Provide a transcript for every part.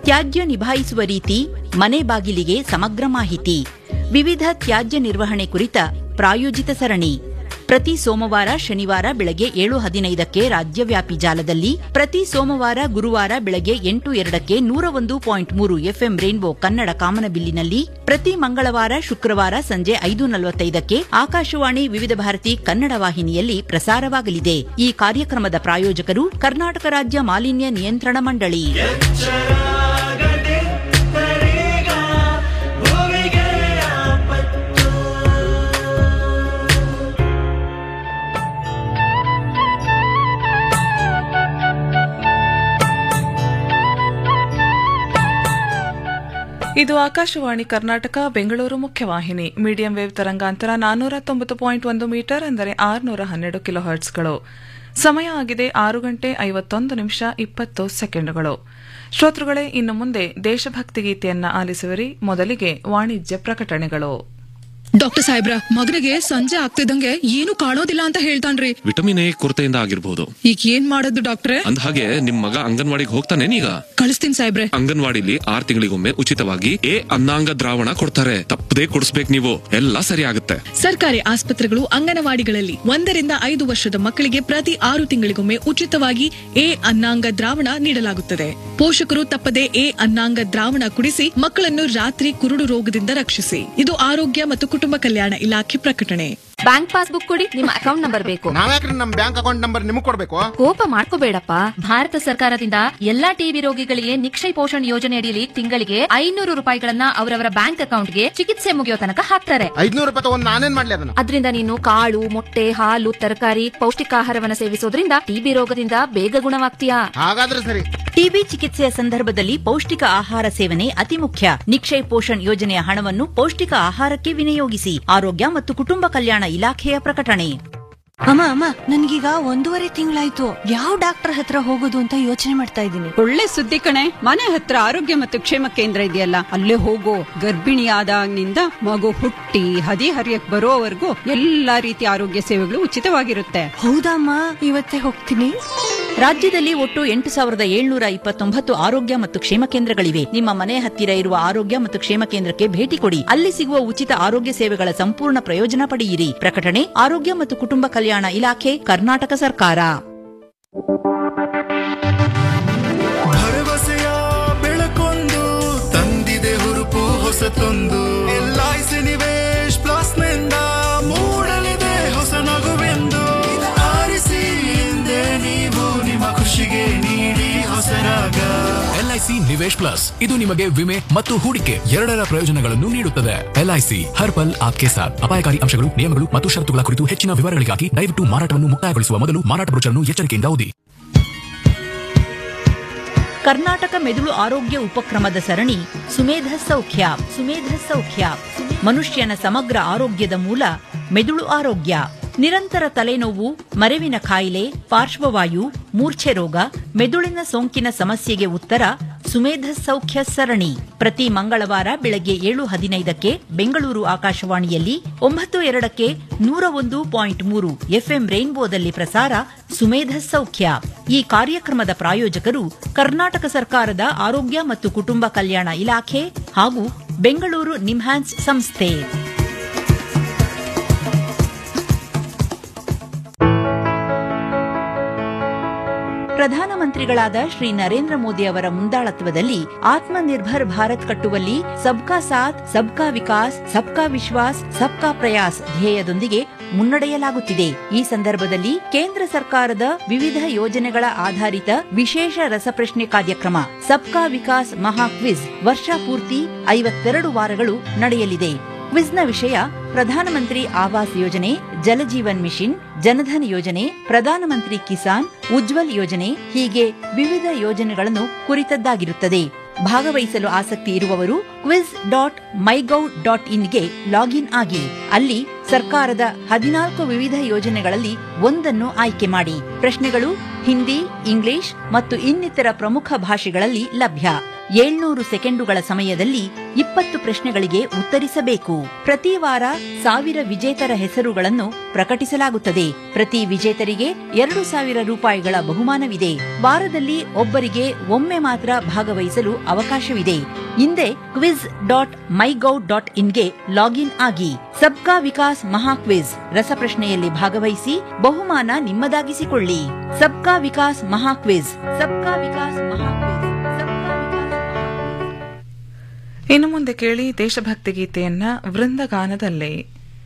ತ್ಯಾಜ್ಯ ನಿಭಾಯಿಸುವ ರೀತಿ ಮನೆ ಬಾಗಿಲಿಗೆ ಸಮಗ್ರ ಮಾಹಿತಿ ವಿವಿಧ ತ್ಯಾಜ್ಯ ನಿರ್ವಹಣೆ ಕುರಿತ ಪ್ರಾಯೋಜಿತ ಸರಣಿ ಪ್ರತಿ ಸೋಮವಾರ ಶನಿವಾರ ಬೆಳಗ್ಗೆ ಏಳು ಹದಿನೈದಕ್ಕೆ ರಾಜ್ಯವ್ಯಾಪಿ ಜಾಲದಲ್ಲಿ ಪ್ರತಿ ಸೋಮವಾರ ಗುರುವಾರ ಬೆಳಗ್ಗೆ ಎಂಟು ಎರಡಕ್ಕೆ ನೂರ ಒಂದು ಪಾಯಿಂಟ್ ಮೂರು ಎಫ್ಎಂ ರೈನ್ಬೋ ಕನ್ನಡ ಕಾಮನಬಿಲ್ಲಿನಲ್ಲಿ ಪ್ರತಿ ಮಂಗಳವಾರ ಶುಕ್ರವಾರ ಸಂಜೆ ಐದು ನಲವತ್ತೈದಕ್ಕೆ ಆಕಾಶವಾಣಿ ವಿವಿಧ ಭಾರತಿ ಕನ್ನಡ ವಾಹಿನಿಯಲ್ಲಿ ಪ್ರಸಾರವಾಗಲಿದೆ ಈ ಕಾರ್ಯಕ್ರಮದ ಪ್ರಾಯೋಜಕರು ಕರ್ನಾಟಕ ರಾಜ್ಯ ಮಾಲಿನ್ಯ ನಿಯಂತ್ರಣ ಮಂಡಳಿ ಇದು ಆಕಾಶವಾಣಿ ಕರ್ನಾಟಕ ಬೆಂಗಳೂರು ಮುಖ್ಯವಾಹಿನಿ ಮೀಡಿಯಂ ವೇವ್ ತರಂಗಾಂತರ ನಾನ್ನೂರ ತೊಂಬತ್ತು ಪಾಯಿಂಟ್ ಒಂದು ಮೀಟರ್ ಅಂದರೆ ಆರುನೂರ ಹನ್ನೆರಡು ಕಿಲೋ ಹರ್ಟ್ಸ್ಗಳು ಸಮಯ ಆಗಿದೆ ಆರು ಗಂಟೆ ಐವತ್ತೊಂದು ನಿಮಿಷ ಇಪ್ಪತ್ತು ಸೆಕೆಂಡುಗಳು ಶ್ರೋತೃಗಳೇ ಇನ್ನು ಮುಂದೆ ದೇಶಭಕ್ತಿ ಗೀತೆಯನ್ನ ಆಲಿಸುವಿರಿ ಮೊದಲಿಗೆ ವಾಣಿಜ್ಯ ಪ್ರಕಟಣೆಗಳು ಡಾಕ್ಟರ್ ಸಾಹೇಬ್ರ ಮಗನಿಗೆ ಸಂಜೆ ಆಗ್ತಿದ್ದಂಗೆ ಏನು ಕಾಣೋದಿಲ್ಲ ಅಂತ ಹೇಳ್ತಾನ್ರಿ ವಿಟಮಿನ್ ಎ ಕೊರತೆಯಿಂದ ಆಗಿರ್ಬೋದು ಈಗ ಏನ್ ಮಾಡೋದು ಡಾಕ್ಟ್ರೆ ಅಂದ ಹಾಗೆ ನಿಮ್ ಮಗ ಅಂಗನವಾಡಿಗೆ ಹೋಗ್ತಾನೇನೀಗ ಕಳಿಸ್ತೀನಿ ಸಾಹೇಬ್ರೆ ಅಂಗನವಾಡಿಲಿ ಆರ್ ತಿಂಗಳಿಗೊಮ್ಮೆ ಉಚಿತವಾಗಿ ಎ ಅನ್ನಾಂಗ ದ್ರಾವಣ ಕೊಡ್ತಾರೆ ತಪ್ಪದೇ ಕೊಡಿಸ್ಬೇಕು ನೀವು ಎಲ್ಲ ಸರಿ ಆಗುತ್ತೆ ಸರ್ಕಾರಿ ಆಸ್ಪತ್ರೆಗಳು ಅಂಗನವಾಡಿಗಳಲ್ಲಿ ಒಂದರಿಂದ ಐದು ವರ್ಷದ ಮಕ್ಕಳಿಗೆ ಪ್ರತಿ ಆರು ತಿಂಗಳಿಗೊಮ್ಮೆ ಉಚಿತವಾಗಿ ಎ ಅನ್ನಾಂಗ ದ್ರಾವಣ ನೀಡಲಾಗುತ್ತದೆ ಪೋಷಕರು ತಪ್ಪದೆ ಎ ಅನ್ನಾಂಗ ದ್ರಾವಣ ಕುಡಿಸಿ ಮಕ್ಕಳನ್ನು ರಾತ್ರಿ ಕುರುಡು ರೋಗದಿಂದ ರಕ್ಷಿಸಿ ಇದು ಆರೋಗ್ಯ ಮತ್ತು ಕುಟುಂಬ ಕಲ್ಯಾಣ ಇಲಾಖೆ ಪ್ರಕಟಣೆ ಬ್ಯಾಂಕ್ ಪಾಸ್ಬುಕ್ ಕೊಡಿ ನಿಮ್ಮ ಅಕೌಂಟ್ ನಂಬರ್ ಬೇಕು ನಾವ್ಯಾಕ್ರಿ ನಮ್ ಬ್ಯಾಂಕ್ ಅಕೌಂಟ್ ನಂಬರ್ ನಿಮಗ್ ಕೊಡ್ಬೇಕು ಕೋಪ ಮಾಡ್ಕೋಬೇಡಪ್ಪ ಭಾರತ ಸರ್ಕಾರದಿಂದ ಎಲ್ಲಾ ಟಿಬಿ ರೋಗಿಗಳಿಗೆ ನಿಕ್ಷಯ ಪೋಷಣ್ ಯೋಜನೆ ಅಡಿಯಲ್ಲಿ ತಿಂಗಳಿಗೆ ಐನೂರು ರೂಪಾಯಿಗಳನ್ನ ಅವರವರ ಬ್ಯಾಂಕ್ ಅಕೌಂಟ್ಗೆ ಚಿಕಿತ್ಸೆ ಮುಗಿಯೋ ತನಕ ಹಾಕ್ತಾರೆ ಐದ್ನೂರು ರೂಪಾಯಿ ತಗೊಂಡ್ ನಾನೇನ್ ಮಾಡ್ಲಿ ಅದನ್ನ ಅದರಿಂದ ನೀನು ಕಾಳು ಮೊಟ್ಟೆ ಹಾಲು ತರಕಾರಿ ಪೌಷ್ಟಿಕಾಹಾರವನ್ನ ಸೇವಿಸೋದ್ರಿಂದ ಟಿಬಿ ರೋಗದಿಂದ ಬೇಗ ಗುಣವಾಗ್ತೀಯಾ ಹಾಗಾದ್ರೆ ಸರಿ ಟಿಬಿ ಚಿಕಿತ್ಸೆಯ ಸಂದರ್ಭದಲ್ಲಿ ಪೌಷ್ಟಿಕ ಆಹಾರ ಸೇವನೆ ಅತಿ ಮುಖ್ಯ ನಿಕ್ಷಯ್ ಪೋಷಣ್ ಯೋಜನೆಯ ಹಣವನ್ನು ಪೌಷ್ಟಿಕ ಆಹಾರಕ್ಕೆ ವಿನಿಯೋಗಿಸಿ ಆರೋಗ್ಯ ಮತ್ತು ಕುಟುಂಬ ಕಲ್ಯಾಣ ಇಲಾಖೆಯ ಪ್ರಕಟಣೆ ಅಮ್ಮ ಅಮ್ಮ ನನ್ಗೀಗ ಒಂದೂವರೆ ತಿಂಗಳಾಯ್ತು ಯಾವ ಡಾಕ್ಟರ್ ಹತ್ರ ಹೋಗೋದು ಅಂತ ಯೋಚನೆ ಮಾಡ್ತಾ ಇದ್ದೀನಿ ಒಳ್ಳೆ ಸುದ್ದಿ ಕಣೆ ಮನೆ ಹತ್ರ ಆರೋಗ್ಯ ಮತ್ತು ಕ್ಷೇಮ ಕೇಂದ್ರ ಇದೆಯಲ್ಲ ಅಲ್ಲೇ ಹೋಗೋ ಗರ್ಭಿಣಿ ಆದಾಗಿನಿಂದ ಮಗು ಹುಟ್ಟಿ ಹದಿ ಹರಿಯಕ್ ಬರೋವರೆಗೂ ಎಲ್ಲಾ ರೀತಿಯ ಆರೋಗ್ಯ ಸೇವೆಗಳು ಉಚಿತವಾಗಿರುತ್ತೆ ಹೌದಮ್ಮ ಇವತ್ತೇ ಹೋಗ್ತೀನಿ ರಾಜ್ಯದಲ್ಲಿ ಒಟ್ಟು ಎಂಟು ಸಾವಿರದ ಏಳ್ನೂರ ಇಪ್ಪತ್ತೊಂಬತ್ತು ಆರೋಗ್ಯ ಮತ್ತು ಕ್ಷೇಮ ಕೇಂದ್ರಗಳಿವೆ ನಿಮ್ಮ ಮನೆ ಹತ್ತಿರ ಇರುವ ಆರೋಗ್ಯ ಮತ್ತು ಕ್ಷೇಮ ಕೇಂದ್ರಕ್ಕೆ ಭೇಟಿ ಕೊಡಿ ಅಲ್ಲಿ ಸಿಗುವ ಉಚಿತ ಆರೋಗ್ಯ ಸೇವೆಗಳ ಸಂಪೂರ್ಣ ಪ್ರಯೋಜನ ಪಡೆಯಿರಿ ಪ್ರಕಟಣೆ ಆರೋಗ್ಯ ಮತ್ತು ಕುಟುಂಬ ಕಲ್ಯಾಣ ಇಲಾಖೆ ಕರ್ನಾಟಕ ಸರ್ಕಾರ ಭರವಸೆಯ ಬೆಳಕೊಂದು ತಂದಿದೆ ಹುರುಪು ಹೊಸತೊಂದು ಎಲ್ಐಸಿ ನಿವೇಶ್ ಪ್ಲಸ್ ನಿಂದ ಮೂಡಲಿದೆ ಹೊಸ ನಗುವೆಂದು ಆರಿಸಿ ಹಿಂದೆ ನೀವು ನಿಮ್ಮ ಖುಷಿಗೆ ನೀಡಿ ಹೊಸರಾಗ ಎಲ್ಐಸಿ ನಿವೇಶ್ ಪ್ಲಸ್ ಇದು ನಿಮಗೆ ವಿಮೆ ಮತ್ತು ಹೂಡಿಕೆ ಎರಡರ ಪ್ರಯೋಜನಗಳನ್ನು ನೀಡುತ್ತದೆ ಎಲ್ಐಸಿ ಹರ್ ಪಲ್ ಆಪ್ಕೆ ಸಾಥ್ ಅಪಾಯಕಾರಿ ಅಂಶಗಳು ನಿಯಮಗಳು ಮತ್ತು ಷರತ್ತುಗಳ ಕುರಿತು ಹೆಚ್ಚಿನ ವಿವರಗಳಿಗಾಗಿ ದಯವಿಟ್ಟು ಮಾರಾಟವನ್ನು ಮುಕ್ತಾಯಗೊಳಿಸುವ ಮೊದಲು ಮಾರಾಟ ಬ್ರೋಚರ್ನ್ನು ಎಚ್ಚರಿಕೆಯಿಂದ ಓದಿ ಕರ್ನಾಟಕ ಮೆದುಳು ಆರೋಗ್ಯ ಉಪಕ್ರಮದ ಸರಣಿ ಸುಮೇಧ ಸೌಖ್ಯ ಸುಮೇಧ ಸೌಖ್ಯ ಮನುಷ್ಯನ ಸಮಗ್ರ ಆರೋಗ್ಯದ ಮೂಲ ಮೆದುಳು ಆರೋಗ್ಯ ನಿರಂತರ ತಲೆನೋವು ಮರೆವಿನ ಕಾಯಿಲೆ ಪಾರ್ಶ್ವವಾಯು ಮೂರ್ಛೆ ರೋಗ ಮೆದುಳಿನ ಸೋಂಕಿನ ಸಮಸ್ಯೆಗೆ ಉತ್ತರ ಸುಮೇಧ ಸೌಖ್ಯ ಸರಣಿ ಪ್ರತಿ ಮಂಗಳವಾರ ಬೆಳಗ್ಗೆ ಏಳು ಹದಿನೈದಕ್ಕೆ ಬೆಂಗಳೂರು ಆಕಾಶವಾಣಿಯಲ್ಲಿ ಒಂಬತ್ತು ಎರಡಕ್ಕೆ ನೂರ ಒಂದು ಪಾಯಿಂಟ್ ಮೂರು ಎಫ್ಎಂ ರೈನ್ಬೋದಲ್ಲಿ ಪ್ರಸಾರ ಸುಮೇಧ ಸೌಖ್ಯ ಈ ಕಾರ್ಯಕ್ರಮದ ಪ್ರಾಯೋಜಕರು ಕರ್ನಾಟಕ ಸರ್ಕಾರದ ಆರೋಗ್ಯ ಮತ್ತು ಕುಟುಂಬ ಕಲ್ಯಾಣ ಇಲಾಖೆ ಹಾಗೂ ಬೆಂಗಳೂರು ನಿಮ್ಹಾನ್ಸ್ ಸಂಸ್ಥೆ ಪ್ರಧಾನಮಂತ್ರಿಗಳಾದ ಶ್ರೀ ನರೇಂದ್ರ ಮೋದಿ ಅವರ ಮುಂದಾಳತ್ವದಲ್ಲಿ ಆತ್ಮನಿರ್ಭರ್ ಭಾರತ್ ಕಟ್ಟುವಲ್ಲಿ ಸಬ್ಕಾ ಸಾಥ್ ಸಬ್ಕಾ ವಿಕಾಸ್ ಸಬ್ಕಾ ವಿಶ್ವಾಸ್ ಸಬ್ಕಾ ಪ್ರಯಾಸ್ ಧ್ಯೇಯದೊಂದಿಗೆ ಮುನ್ನಡೆಯಲಾಗುತ್ತಿದೆ ಈ ಸಂದರ್ಭದಲ್ಲಿ ಕೇಂದ್ರ ಸರ್ಕಾರದ ವಿವಿಧ ಯೋಜನೆಗಳ ಆಧಾರಿತ ವಿಶೇಷ ರಸಪ್ರಶ್ನೆ ಕಾರ್ಯಕ್ರಮ ಸಬ್ಕಾ ವಿಕಾಸ್ ಮಹಾ ಕ್ವಿಜ್ ವರ್ಷ ಪೂರ್ತಿ ಐವತ್ತೆರಡು ವಾರಗಳು ನಡೆಯಲಿದೆ ಕ್ವಿಜ್ನ ವಿಷಯ ಪ್ರಧಾನಮಂತ್ರಿ ಆವಾಸ್ ಯೋಜನೆ ಜಲಜೀವನ್ ಮಿಷನ್ ಜನಧನ್ ಯೋಜನೆ ಪ್ರಧಾನಮಂತ್ರಿ ಕಿಸಾನ್ ಉಜ್ವಲ್ ಯೋಜನೆ ಹೀಗೆ ವಿವಿಧ ಯೋಜನೆಗಳನ್ನು ಕುರಿತದ್ದಾಗಿರುತ್ತದೆ ಭಾಗವಹಿಸಲು ಆಸಕ್ತಿ ಇರುವವರು ಕ್ವಿಜ್ ಡಾಟ್ ಮೈಗೌ ಡಾಟ್ ಇನ್ಗೆ ಲಾಗಿನ್ ಆಗಿ ಅಲ್ಲಿ ಸರ್ಕಾರದ ಹದಿನಾಲ್ಕು ವಿವಿಧ ಯೋಜನೆಗಳಲ್ಲಿ ಒಂದನ್ನು ಆಯ್ಕೆ ಮಾಡಿ ಪ್ರಶ್ನೆಗಳು ಹಿಂದಿ ಇಂಗ್ಲಿಷ್ ಮತ್ತು ಇನ್ನಿತರ ಪ್ರಮುಖ ಭಾಷೆಗಳಲ್ಲಿ ಲಭ್ಯ ಏಳ್ನೂರು ಸೆಕೆಂಡುಗಳ ಸಮಯದಲ್ಲಿ ಇಪ್ಪತ್ತು ಪ್ರಶ್ನೆಗಳಿಗೆ ಉತ್ತರಿಸಬೇಕು ಪ್ರತಿ ವಾರ ಸಾವಿರ ವಿಜೇತರ ಹೆಸರುಗಳನ್ನು ಪ್ರಕಟಿಸಲಾಗುತ್ತದೆ ಪ್ರತಿ ವಿಜೇತರಿಗೆ ಎರಡು ಸಾವಿರ ರೂಪಾಯಿಗಳ ಬಹುಮಾನವಿದೆ ವಾರದಲ್ಲಿ ಒಬ್ಬರಿಗೆ ಒಮ್ಮೆ ಮಾತ್ರ ಭಾಗವಹಿಸಲು ಅವಕಾಶವಿದೆ ಹಿಂದೆ ಕ್ವಿಜ್ ಡಾಟ್ ಮೈಗೌ ಡಾಟ್ ಇನ್ಗೆ ಲಾಗಿನ್ ಆಗಿ ಸಬ್ಕಾ ವಿಕಾಸ್ ಮಹಾಕ್ವಿಜ್ ರಸಪ್ರಶ್ನೆಯಲ್ಲಿ ಭಾಗವಹಿಸಿ ಬಹುಮಾನ ನಿಮ್ಮದಾಗಿಸಿಕೊಳ್ಳಿ ಸಬ್ಕಾ ವಿಕಾಸ್ ಮಹಾಕ್ವಿಜ್ ಸಬ್ಕಾ ವಿಕಾಸ್ ಮಹಾಕ್ವಿಜ್ ಸಬ್ಕಾ ವಿಕಾಸ್ ಇನ್ನು ಮುಂದೆ ಕೇಳಿ ದೇಶಭಕ್ತಿ ಗೀತೆಯನ್ನ ವೃಂದಗಾನದಲ್ಲೇ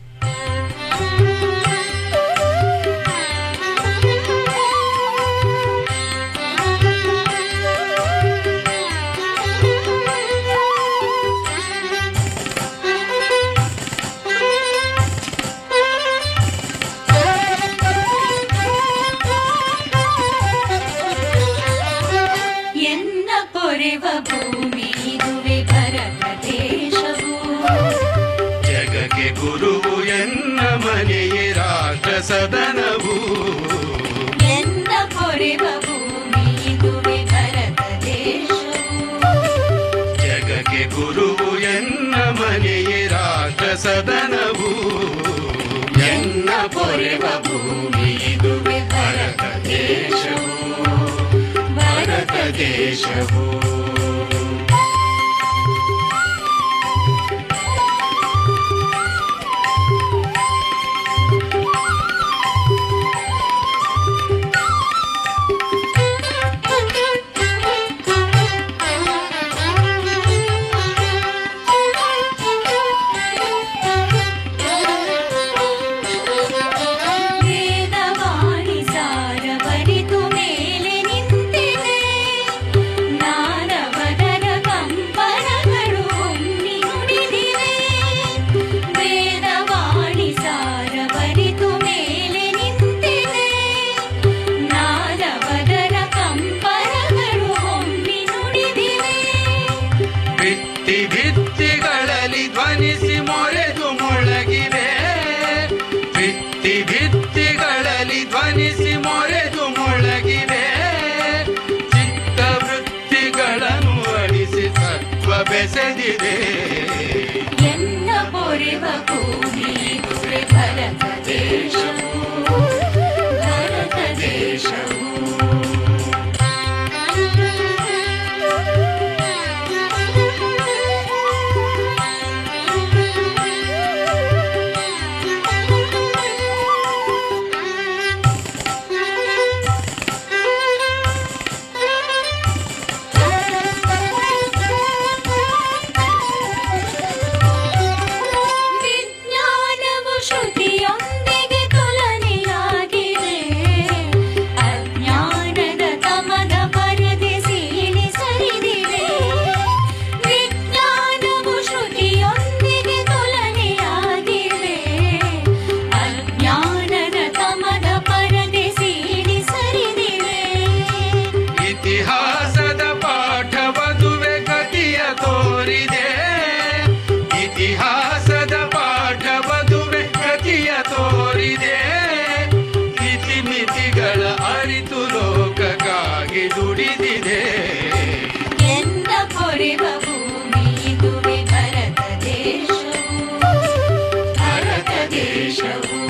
ಎನ್ನ ಪೊರೆವ ಭೂಮಿ ಇದುವೆ ಭರತ ದೇಶವು ಜಗಕ್ಕೆ ಗುರುವು ಎನ್ನ ಮನೆಯೇ ರಾಷ್ಟ್ರ ಸದನವು ಎನ್ನ ಪೊರೆವ ಭೂಮಿ ಇದುವೆ ಭರತ ದೇಶವು ಜಗಕ್ಕೆ ಗುರುವು ಎನ್ನ ಮನೆಯೇ ರಾಷ್ಟ್ರ ಸದನವು ಎನ್ನ ಪೊರೆವ ಭೂಮಿ ಇದುವೆ ಭರತ ದೇಶವು ಭರತ ದೇಶವು ವೇದವಾಣಿ ಸಾರವರಿತು ಮೇಲೆ ನಿಂತಿದೆ ನಾರವದರ ಕಂಪನಗಳು ಒಮ್ಮಿ ನುಡಿದಿವೆ ವೇದವಾಣಿ ಸಾರವರಿತು ಮೇಲೆ ನಿಂತಿದೆ ನಾರವದರ ಕಂಪನಗಳು ಒಮ್ಮಿ ನುಡಿದಿವೆ ಭಿತ್ತಿ ಭಿತ್ತಿಗಳಲ್ಲಿ ಧ್ವನಿಸಿ ಮೊರೆದು ಮೊಳಗಿವೆ ಭಿತ್ತಿ ಭಿತ್ತಿಗಳಲ್ಲಿ ಧ್ವನಿಸಿ ಮೊರೆದು ಮೊಳಗಿವೆ ಚಿತ್ತ ವೃತ್ತಿಗಳನ್ನು ಅಳಿಸಿ ಸತ್ವ ಬೆಸೆದಿದೆ ಎನ್ನ ಪೊರೆವ ಭೂಮಿ ಇದುವೆ ಭರತ ದೇಶವು ಭರತ ದೇಶವು ವಿಜ್ಞಾನವು ಶ್ರುತಿಯೊಂದಿಗೆ ತುಲನೆಯಾಗಿದೆ ಅಜ್ಞಾನದ ತಮದ ಪರದೆ ಸೀಳಿ ಸರಿದಿವೆ ವಿಜ್ಞಾನವು ಶ್ರುತಿಯೊಂದಿಗೆ ತುಲನೆಯಾಗಿದೆ ಅಜ್ಞಾನದ ತಮದ ಪರದೆ ಸೀಳಿ ಸರಿದಿವೆ ಇತಿಹಾಸದ ಪಾಠವದುವೆ ಗತಿಯ ತೋರಿದೆ ಇತಿಹಾಸದ ಪಾಠವದುವೆ ಗತಿಯ ತೋರಿದೆ ಇತಿಮಿತಿಗಳ ಅರಿತು ಲೋಕಕ್ಕಾಗಿ ದುಡಿದಿದೆ ಎನ್ನ ಪೊರೆವ ಭೂಮಿ ಇದುವೆ ಭರತ ದೇಶವು ಭರತ ದೇಶವು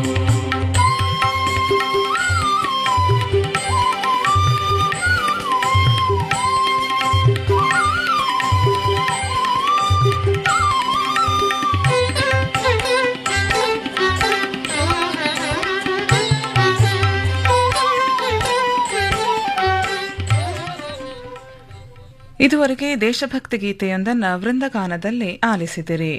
ಇದುವರೆಗೆ ದೇಶಭಕ್ತಿ ಗೀತೆಯೊಂದನ್ನ ವೃಂದಗಾನದಲ್ಲೇ ಆಲಿಸಿದಿರಿ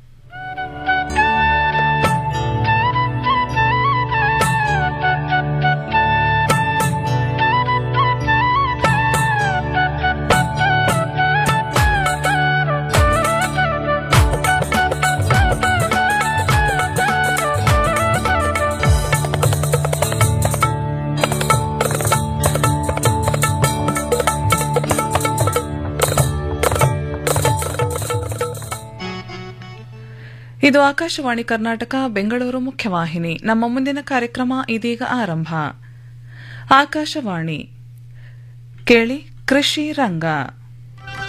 ಇದು ಆಕಾಶವಾಣಿ ಕರ್ನಾಟಕ ಬೆಂಗಳೂರು ಮುಖ್ಯವಾಹಿನಿ ನಮ್ಮ ಮುಂದಿನ ಕಾರ್ಯಕ್ರಮ ಇದೀಗ ಆರಂಭ ಆಕಾಶವಾಣಿ ಕೇಳಿ ಕೃಷಿ ರಂಗ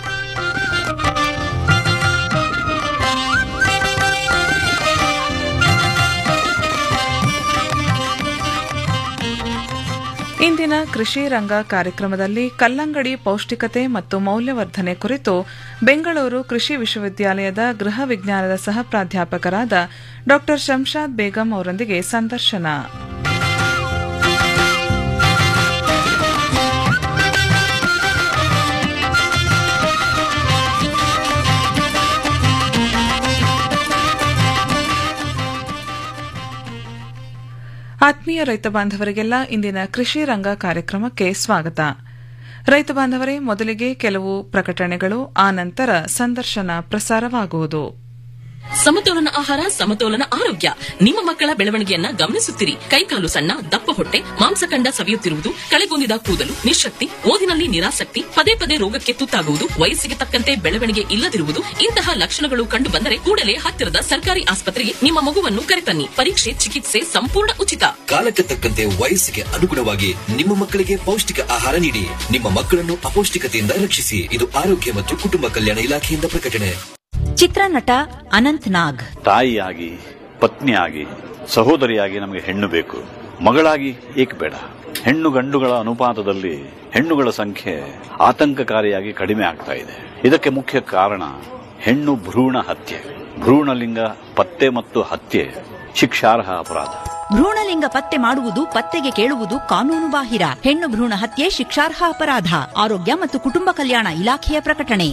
ಇಂದಿನ ಕೃಷಿ ರಂಗ ಕಾರ್ಯಕ್ರಮದಲ್ಲಿ ಕಲ್ಲಂಗಡಿ ಪೌಷ್ಟಿಕತೆ ಮತ್ತು ಮೌಲ್ಯವರ್ಧನೆ ಕುರಿತು ಬೆಂಗಳೂರು ಕೃಷಿ ವಿಶ್ವವಿದ್ಯಾಲಯದ ಗೃಹ ವಿಜ್ಞಾನದ ಸಹ ಪ್ರಾಧ್ಯಾಪಕರಾದ ಡಾ ಶಂಷಾದ್ ಬೇಗಂ ಅವರೊಂದಿಗೆ ಸಂದರ್ಶನ ಆತ್ಮೀಯ ರೈತ ಬಾಂಧವರಿಗೆಲ್ಲ ಇಂದಿನ ಕೃಷಿ ರಂಗ ಕಾರ್ಯಕ್ರಮಕ್ಕೆ ಸ್ವಾಗತ ರೈತ ಬಾಂಧವರೇ ಮೊದಲಿಗೆ ಕೆಲವು ಪ್ರಕಟಣೆಗಳು ಆ ನಂತರ ಸಂದರ್ಶನ ಪ್ರಸಾರವಾಗುವುದು ಸಮತೋಲನ ಆಹಾರ ಸಮತೋಲನ ಆರೋಗ್ಯ ನಿಮ್ಮ ಮಕ್ಕಳ ಬೆಳವಣಿಗೆಯನ್ನ ಗಮನಿಸುತ್ತಿರಿ ಕೈಕಾಲು ಸಣ್ಣ ದಪ್ಪ ಹೊಟ್ಟೆ ಮಾಂಸಖಂಡ ಸವಿಯುತ್ತಿರುವುದು ಕಳೆಗೊಂದಿದ ಕೂದಲು ನಿಶಕ್ತಿ ಓದಿನಲ್ಲಿ ನಿರಾಸಕ್ತಿ ಪದೇ ಪದೇ ರೋಗಕ್ಕೆ ತುತ್ತಾಗುವುದು ವಯಸ್ಸಿಗೆ ತಕ್ಕಂತೆ ಬೆಳವಣಿಗೆ ಇಲ್ಲದಿರುವುದು ಇಂತಹ ಲಕ್ಷಣಗಳು ಕಂಡು ಬಂದರೆ ಕೂಡಲೇ ಹತ್ತಿರದ ಸರ್ಕಾರಿ ಆಸ್ಪತ್ರೆಗೆ ನಿಮ್ಮ ಮಗುವನ್ನು ಕರೆತನ್ನಿ ಪರೀಕ್ಷೆ ಚಿಕಿತ್ಸೆ ಸಂಪೂರ್ಣ ಉಚಿತ ಕಾಲಕ್ಕೆ ತಕ್ಕಂತೆ ವಯಸ್ಸಿಗೆ ಅನುಗುಣವಾಗಿ ನಿಮ್ಮ ಮಕ್ಕಳಿಗೆ ಪೌಷ್ಟಿಕ ಆಹಾರ ನೀಡಿ ನಿಮ್ಮ ಮಕ್ಕಳನ್ನು ಅಪೌಷ್ಟಿಕತೆಯಿಂದ ರಕ್ಷಿಸಿ ಇದು ಆರೋಗ್ಯ ಮತ್ತು ಕುಟುಂಬ ಕಲ್ಯಾಣ ಇಲಾಖೆಯಿಂದ ಪ್ರಕಟಣೆ ಚಿತ್ರನಟ ಅನಂತ್ ನಾಗ್ ತಾಯಿಯಾಗಿ ಪತ್ನಿಯಾಗಿ ಸಹೋದರಿಯಾಗಿ ನಮಗೆ ಹೆಣ್ಣು ಬೇಕು ಮಗಳಾಗಿ ಏಕೆ ಬೇಡ ಹೆಣ್ಣು ಗಂಡುಗಳ ಅನುಪಾತದಲ್ಲಿ ಹೆಣ್ಣುಗಳ ಸಂಖ್ಯೆ ಆತಂಕಕಾರಿಯಾಗಿ ಕಡಿಮೆ ಆಗ್ತಾ ಇದೆ ಇದಕ್ಕೆ ಮುಖ್ಯ ಕಾರಣ ಹೆಣ್ಣು ಭ್ರೂಣ ಹತ್ಯೆ ಭ್ರೂಣಲಿಂಗ ಪತ್ತೆ ಮತ್ತು ಹತ್ಯೆ ಶಿಕ್ಷಾರ್ಹ ಅಪರಾಧ ಭ್ರೂಣಲಿಂಗ ಪತ್ತೆ ಮಾಡುವುದು ಪತ್ತೆಗೆ ಕೇಳುವುದು ಕಾನೂನು ಬಾಹಿರ ಹೆಣ್ಣು ಭ್ರೂಣ ಹತ್ಯೆ ಶಿಕ್ಷಾರ್ಹ ಅಪರಾಧ ಆರೋಗ್ಯ ಮತ್ತು ಕುಟುಂಬ ಕಲ್ಯಾಣ ಇಲಾಖೆಯ ಪ್ರಕಟಣೆ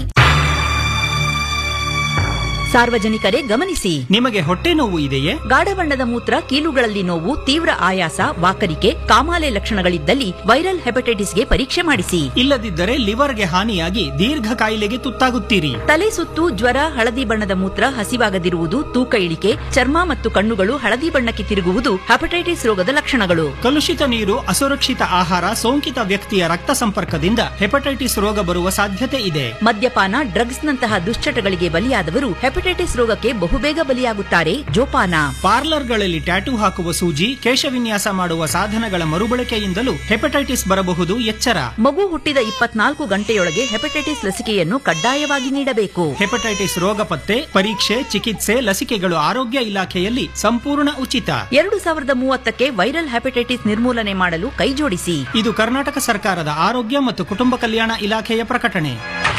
ಸಾರ್ವಜನಿಕರೇ ಗಮನಿಸಿ ನಿಮಗೆ ಹೊಟ್ಟೆ ನೋವು ಇದೆಯೇ ಗಾಢ ಬಣ್ಣದ ಮೂತ್ರ ಕೀಲುಗಳಲ್ಲಿ ನೋವು ತೀವ್ರ ಆಯಾಸ ವಾಕರಿಕೆ ಕಾಮಾಲೆ ಲಕ್ಷಣಗಳಿದ್ದಲ್ಲಿ ವೈರಲ್ ಹೆಪಟೈಟಿಸ್ಗೆ ಪರೀಕ್ಷೆ ಮಾಡಿಸಿ ಇಲ್ಲದಿದ್ದರೆ ಲಿವರ್ಗೆ ಹಾನಿಯಾಗಿ ದೀರ್ಘ ಕಾಯಿಲೆಗೆ ತುತ್ತಾಗುತ್ತೀರಿ ತಲೆ ಸುತ್ತು ಜ್ವರ ಹಳದಿ ಬಣ್ಣದ ಮೂತ್ರ ಹಸಿವಾಗದಿರುವುದು ತೂಕ ಇಳಿಕೆ ಚರ್ಮ ಮತ್ತು ಕಣ್ಣುಗಳು ಹಳದಿ ಬಣ್ಣಕ್ಕೆ ತಿರುಗುವುದು ಹೆಪಟೈಟಿಸ್ ರೋಗದ ಲಕ್ಷಣಗಳು ಕಲುಷಿತ ನೀರು ಅಸುರಕ್ಷಿತ ಆಹಾರ ಸೋಂಕಿತ ವ್ಯಕ್ತಿಯ ರಕ್ತ ಸಂಪರ್ಕದಿಂದ ಹೆಪಟೈಟಿಸ್ ರೋಗ ಬರುವ ಸಾಧ್ಯತೆ ಇದೆ ಮದ್ಯಪಾನ ಡ್ರಗ್ಸ್ನಂತಹ ದುಶ್ಚಟಗಳಿಗೆ ಬಲಿಯಾದವರು ಹೆಪಟೈಟಿಸ್ ರೋಗಕ್ಕೆ ಬಹುಬೇಗ ಬಲಿಯಾಗುತ್ತಾರೆ ಜೋಪಾನ ಪಾರ್ಲರ್ಗಳಲ್ಲಿ ಟ್ಯಾಟೂ ಹಾಕುವ ಸೂಜಿ ಕೇಶವಿನ್ಯಾಸ ಮಾಡುವ ಸಾಧನಗಳ ಮರುಬಳಕೆಯಿಂದಲೂ ಹೆಪಟೈಟಿಸ್ ಬರಬಹುದು ಎಚ್ಚರ ಮಗು ಹುಟ್ಟಿದ ಇಪ್ಪತ್ನಾಲ್ಕು ಗಂಟೆಯೊಳಗೆ ಹೆಪಟೈಟಿಸ್ ಲಸಿಕೆಯನ್ನು ಕಡ್ಡಾಯವಾಗಿ ನೀಡಬೇಕು ಹೆಪಟೈಟಿಸ್ ರೋಗ ಪತ್ತೆ ಪರೀಕ್ಷೆ ಚಿಕಿತ್ಸೆ ಲಸಿಕೆಗಳು ಆರೋಗ್ಯ ಇಲಾಖೆಯಲ್ಲಿ ಸಂಪೂರ್ಣ ಉಚಿತ ಎರಡು ಸಾವಿರದ ಮೂವತ್ತಕ್ಕೆ ವೈರಲ್ ಹೆಪಟೈಟಿಸ್ ನಿರ್ಮೂಲನೆ ಮಾಡಲು ಕೈಜೋಡಿಸಿ ಇದು ಕರ್ನಾಟಕ ಸರ್ಕಾರದ ಆರೋಗ್ಯ ಮತ್ತು ಕುಟುಂಬ ಕಲ್ಯಾಣ ಇಲಾಖೆಯ ಪ್ರಕಟಣೆ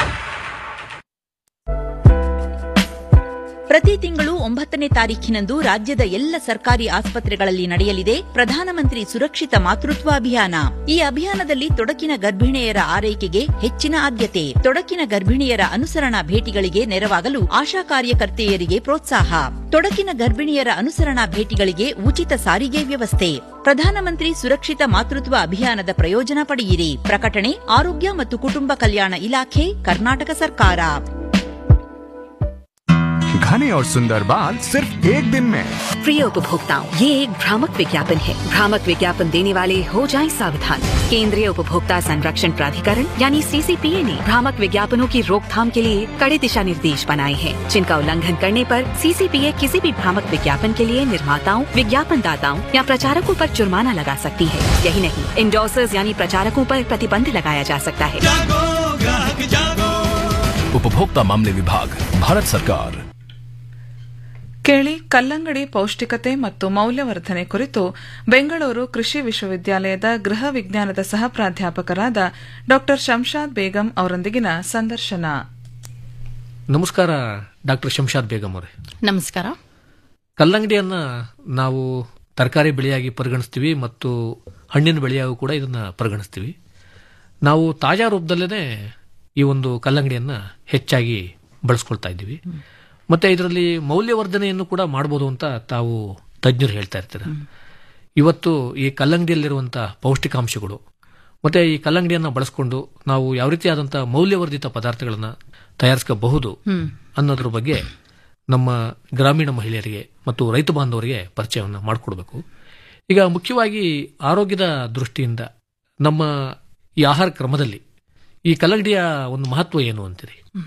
ಪ್ರತಿ ತಿಂಗಳು ಒಂಬತ್ತನೇ ತಾರೀಖಿನಂದು ರಾಜ್ಯದ ಎಲ್ಲ ಸರ್ಕಾರಿ ಆಸ್ಪತ್ರೆಗಳಲ್ಲಿ ನಡೆಯಲಿದೆ ಪ್ರಧಾನಮಂತ್ರಿ ಸುರಕ್ಷಿತ ಮಾತೃತ್ವ ಅಭಿಯಾನ ಈ ಅಭಿಯಾನದಲ್ಲಿ ತೊಡಕಿನ ಗರ್ಭಿಣಿಯರ ಆರೈಕೆಗೆ ಹೆಚ್ಚಿನ ಆದ್ಯತೆ ತೊಡಕಿನ ಗರ್ಭಿಣಿಯರ ಅನುಸರಣಾ ಭೇಟಿಗಳಿಗೆ ನೆರವಾಗಲು ಆಶಾ ಕಾರ್ಯಕರ್ತೆಯರಿಗೆ ಪ್ರೋತ್ಸಾಹ ತೊಡಕಿನ ಗರ್ಭಿಣಿಯರ ಅನುಸರಣಾ ಭೇಟಿಗಳಿಗೆ ಉಚಿತ ಸಾರಿಗೆ ವ್ಯವಸ್ಥೆ ಪ್ರಧಾನಮಂತ್ರಿ ಸುರಕ್ಷಿತ ಮಾತೃತ್ವ ಅಭಿಯಾನದ ಪ್ರಯೋಜನ ಪಡೆಯಿರಿ ಪ್ರಕಟಣೆ ಆರೋಗ್ಯ ಮತ್ತು ಕುಟುಂಬ ಕಲ್ಯಾಣ ಇಲಾಖೆ ಕರ್ನಾಟಕ ಸರ್ಕಾರ घने और सुंदर बाल सिर्फ एक दिन में प्रिय उपभोक्ताओं ये एक भ्रामक विज्ञापन है भ्रामक विज्ञापन देने वाले हो जाएं सावधान केंद्रीय उपभोक्ता संरक्षण प्राधिकरण यानी सीसीपीए ने भ्रामक विज्ञापनों की रोकथाम के लिए कड़े दिशा निर्देश बनाए हैं जिनका उल्लंघन करने पर सीसीपीए किसी भी भ्रामक विज्ञापन के लिए निर्माताओं विज्ञापन दाताओं या प्रचारकों पर जुर्माना लगा सकती है यही नहीं इंडोसर्स यानी प्रचारकों पर प्रतिबंध लगाया जा सकता है उपभोक्ता मामले विभाग भारत सरकार ಕೇಳಿ ಕಲ್ಲಂಗಡಿ ಪೌಷ್ಟಿಕತೆ ಮತ್ತು ಮೌಲ್ಯವರ್ಧನೆ ಕುರಿತು ಬೆಂಗಳೂರು ಕೃಷಿ ವಿಶ್ವವಿದ್ಯಾಲಯದ ಗೃಹ ವಿಜ್ಞಾನದ ಸಹ ಪ್ರಾಧ್ಯಾಪಕರಾದ ಡಾ ಶಂಷಾದ್ ಬೇಗಂ ಅವರೊಂದಿಗಿನ ಸಂದರ್ಶನ ನಮಸ್ಕಾರ ಡಾಕ್ಟರ್ ಶಂಷಾದ್ ಬೇಗಂ ಅವರೇ ನಮಸ್ಕಾರ ಕಲ್ಲಂಗಡಿಯನ್ನ ನಾವು ತರಕಾರಿ ಬೆಳೆಯಾಗಿ ಪರಿಗಣಿಸ್ತೀವಿ ಮತ್ತು ಹಣ್ಣಿನ ಬೆಳೆಯಾಗೂ ಕೂಡ ಇದನ್ನ ಪರಿಗಣಿಸ್ತೀವಿ ನಾವು ತಾಜಾ ರೂಪದಲ್ಲೇ ಈ ಒಂದು ಕಲ್ಲಂಗಡಿಯನ್ನ ಹೆಚ್ಚಾಗಿ ಬಳಸ್ಕೊಳ್ತಾ ಇದ್ದೀವಿ ಮತ್ತೆ ಇದರಲ್ಲಿ ಮೌಲ್ಯವರ್ಧನೆಯನ್ನು ಕೂಡ ಮಾಡಬಹುದು ಅಂತ ತಾವು ತಜ್ಞರು ಹೇಳ್ತಾ ಇರ್ತಾರೆ ಇವತ್ತು ಈ ಕಲ್ಲಂಗಡಿಯಲ್ಲಿರುವಂತಹ ಪೌಷ್ಟಿಕಾಂಶಗಳು ಮತ್ತೆ ಈ ಕಲ್ಲಂಗಡಿಯನ್ನ ಬಳಸ್ಕೊಂಡು ನಾವು ಯಾವ ರೀತಿಯಾದಂತಹ ಮೌಲ್ಯವರ್ಧಿತ ಪದಾರ್ಥಗಳನ್ನ ತಯಾರಿಸಬಹುದು ಅನ್ನೋದ್ರ ಬಗ್ಗೆ ನಮ್ಮ ಗ್ರಾಮೀಣ ಮಹಿಳೆಯರಿಗೆ ಮತ್ತು ರೈತ ಬಾಂಧವರಿಗೆ ಪರಿಚಯವನ್ನು ಮಾಡಿಕೊಡ್ಬೇಕು ಈಗ ಮುಖ್ಯವಾಗಿ ಆರೋಗ್ಯದ ದೃಷ್ಟಿಯಿಂದ ನಮ್ಮ ಈ ಆಹಾರ ಕ್ರಮದಲ್ಲಿ ಈ ಕಲ್ಲಂಗಡಿಯ ಒಂದು ಮಹತ್ವ ಏನು ಅಂತೀರಿ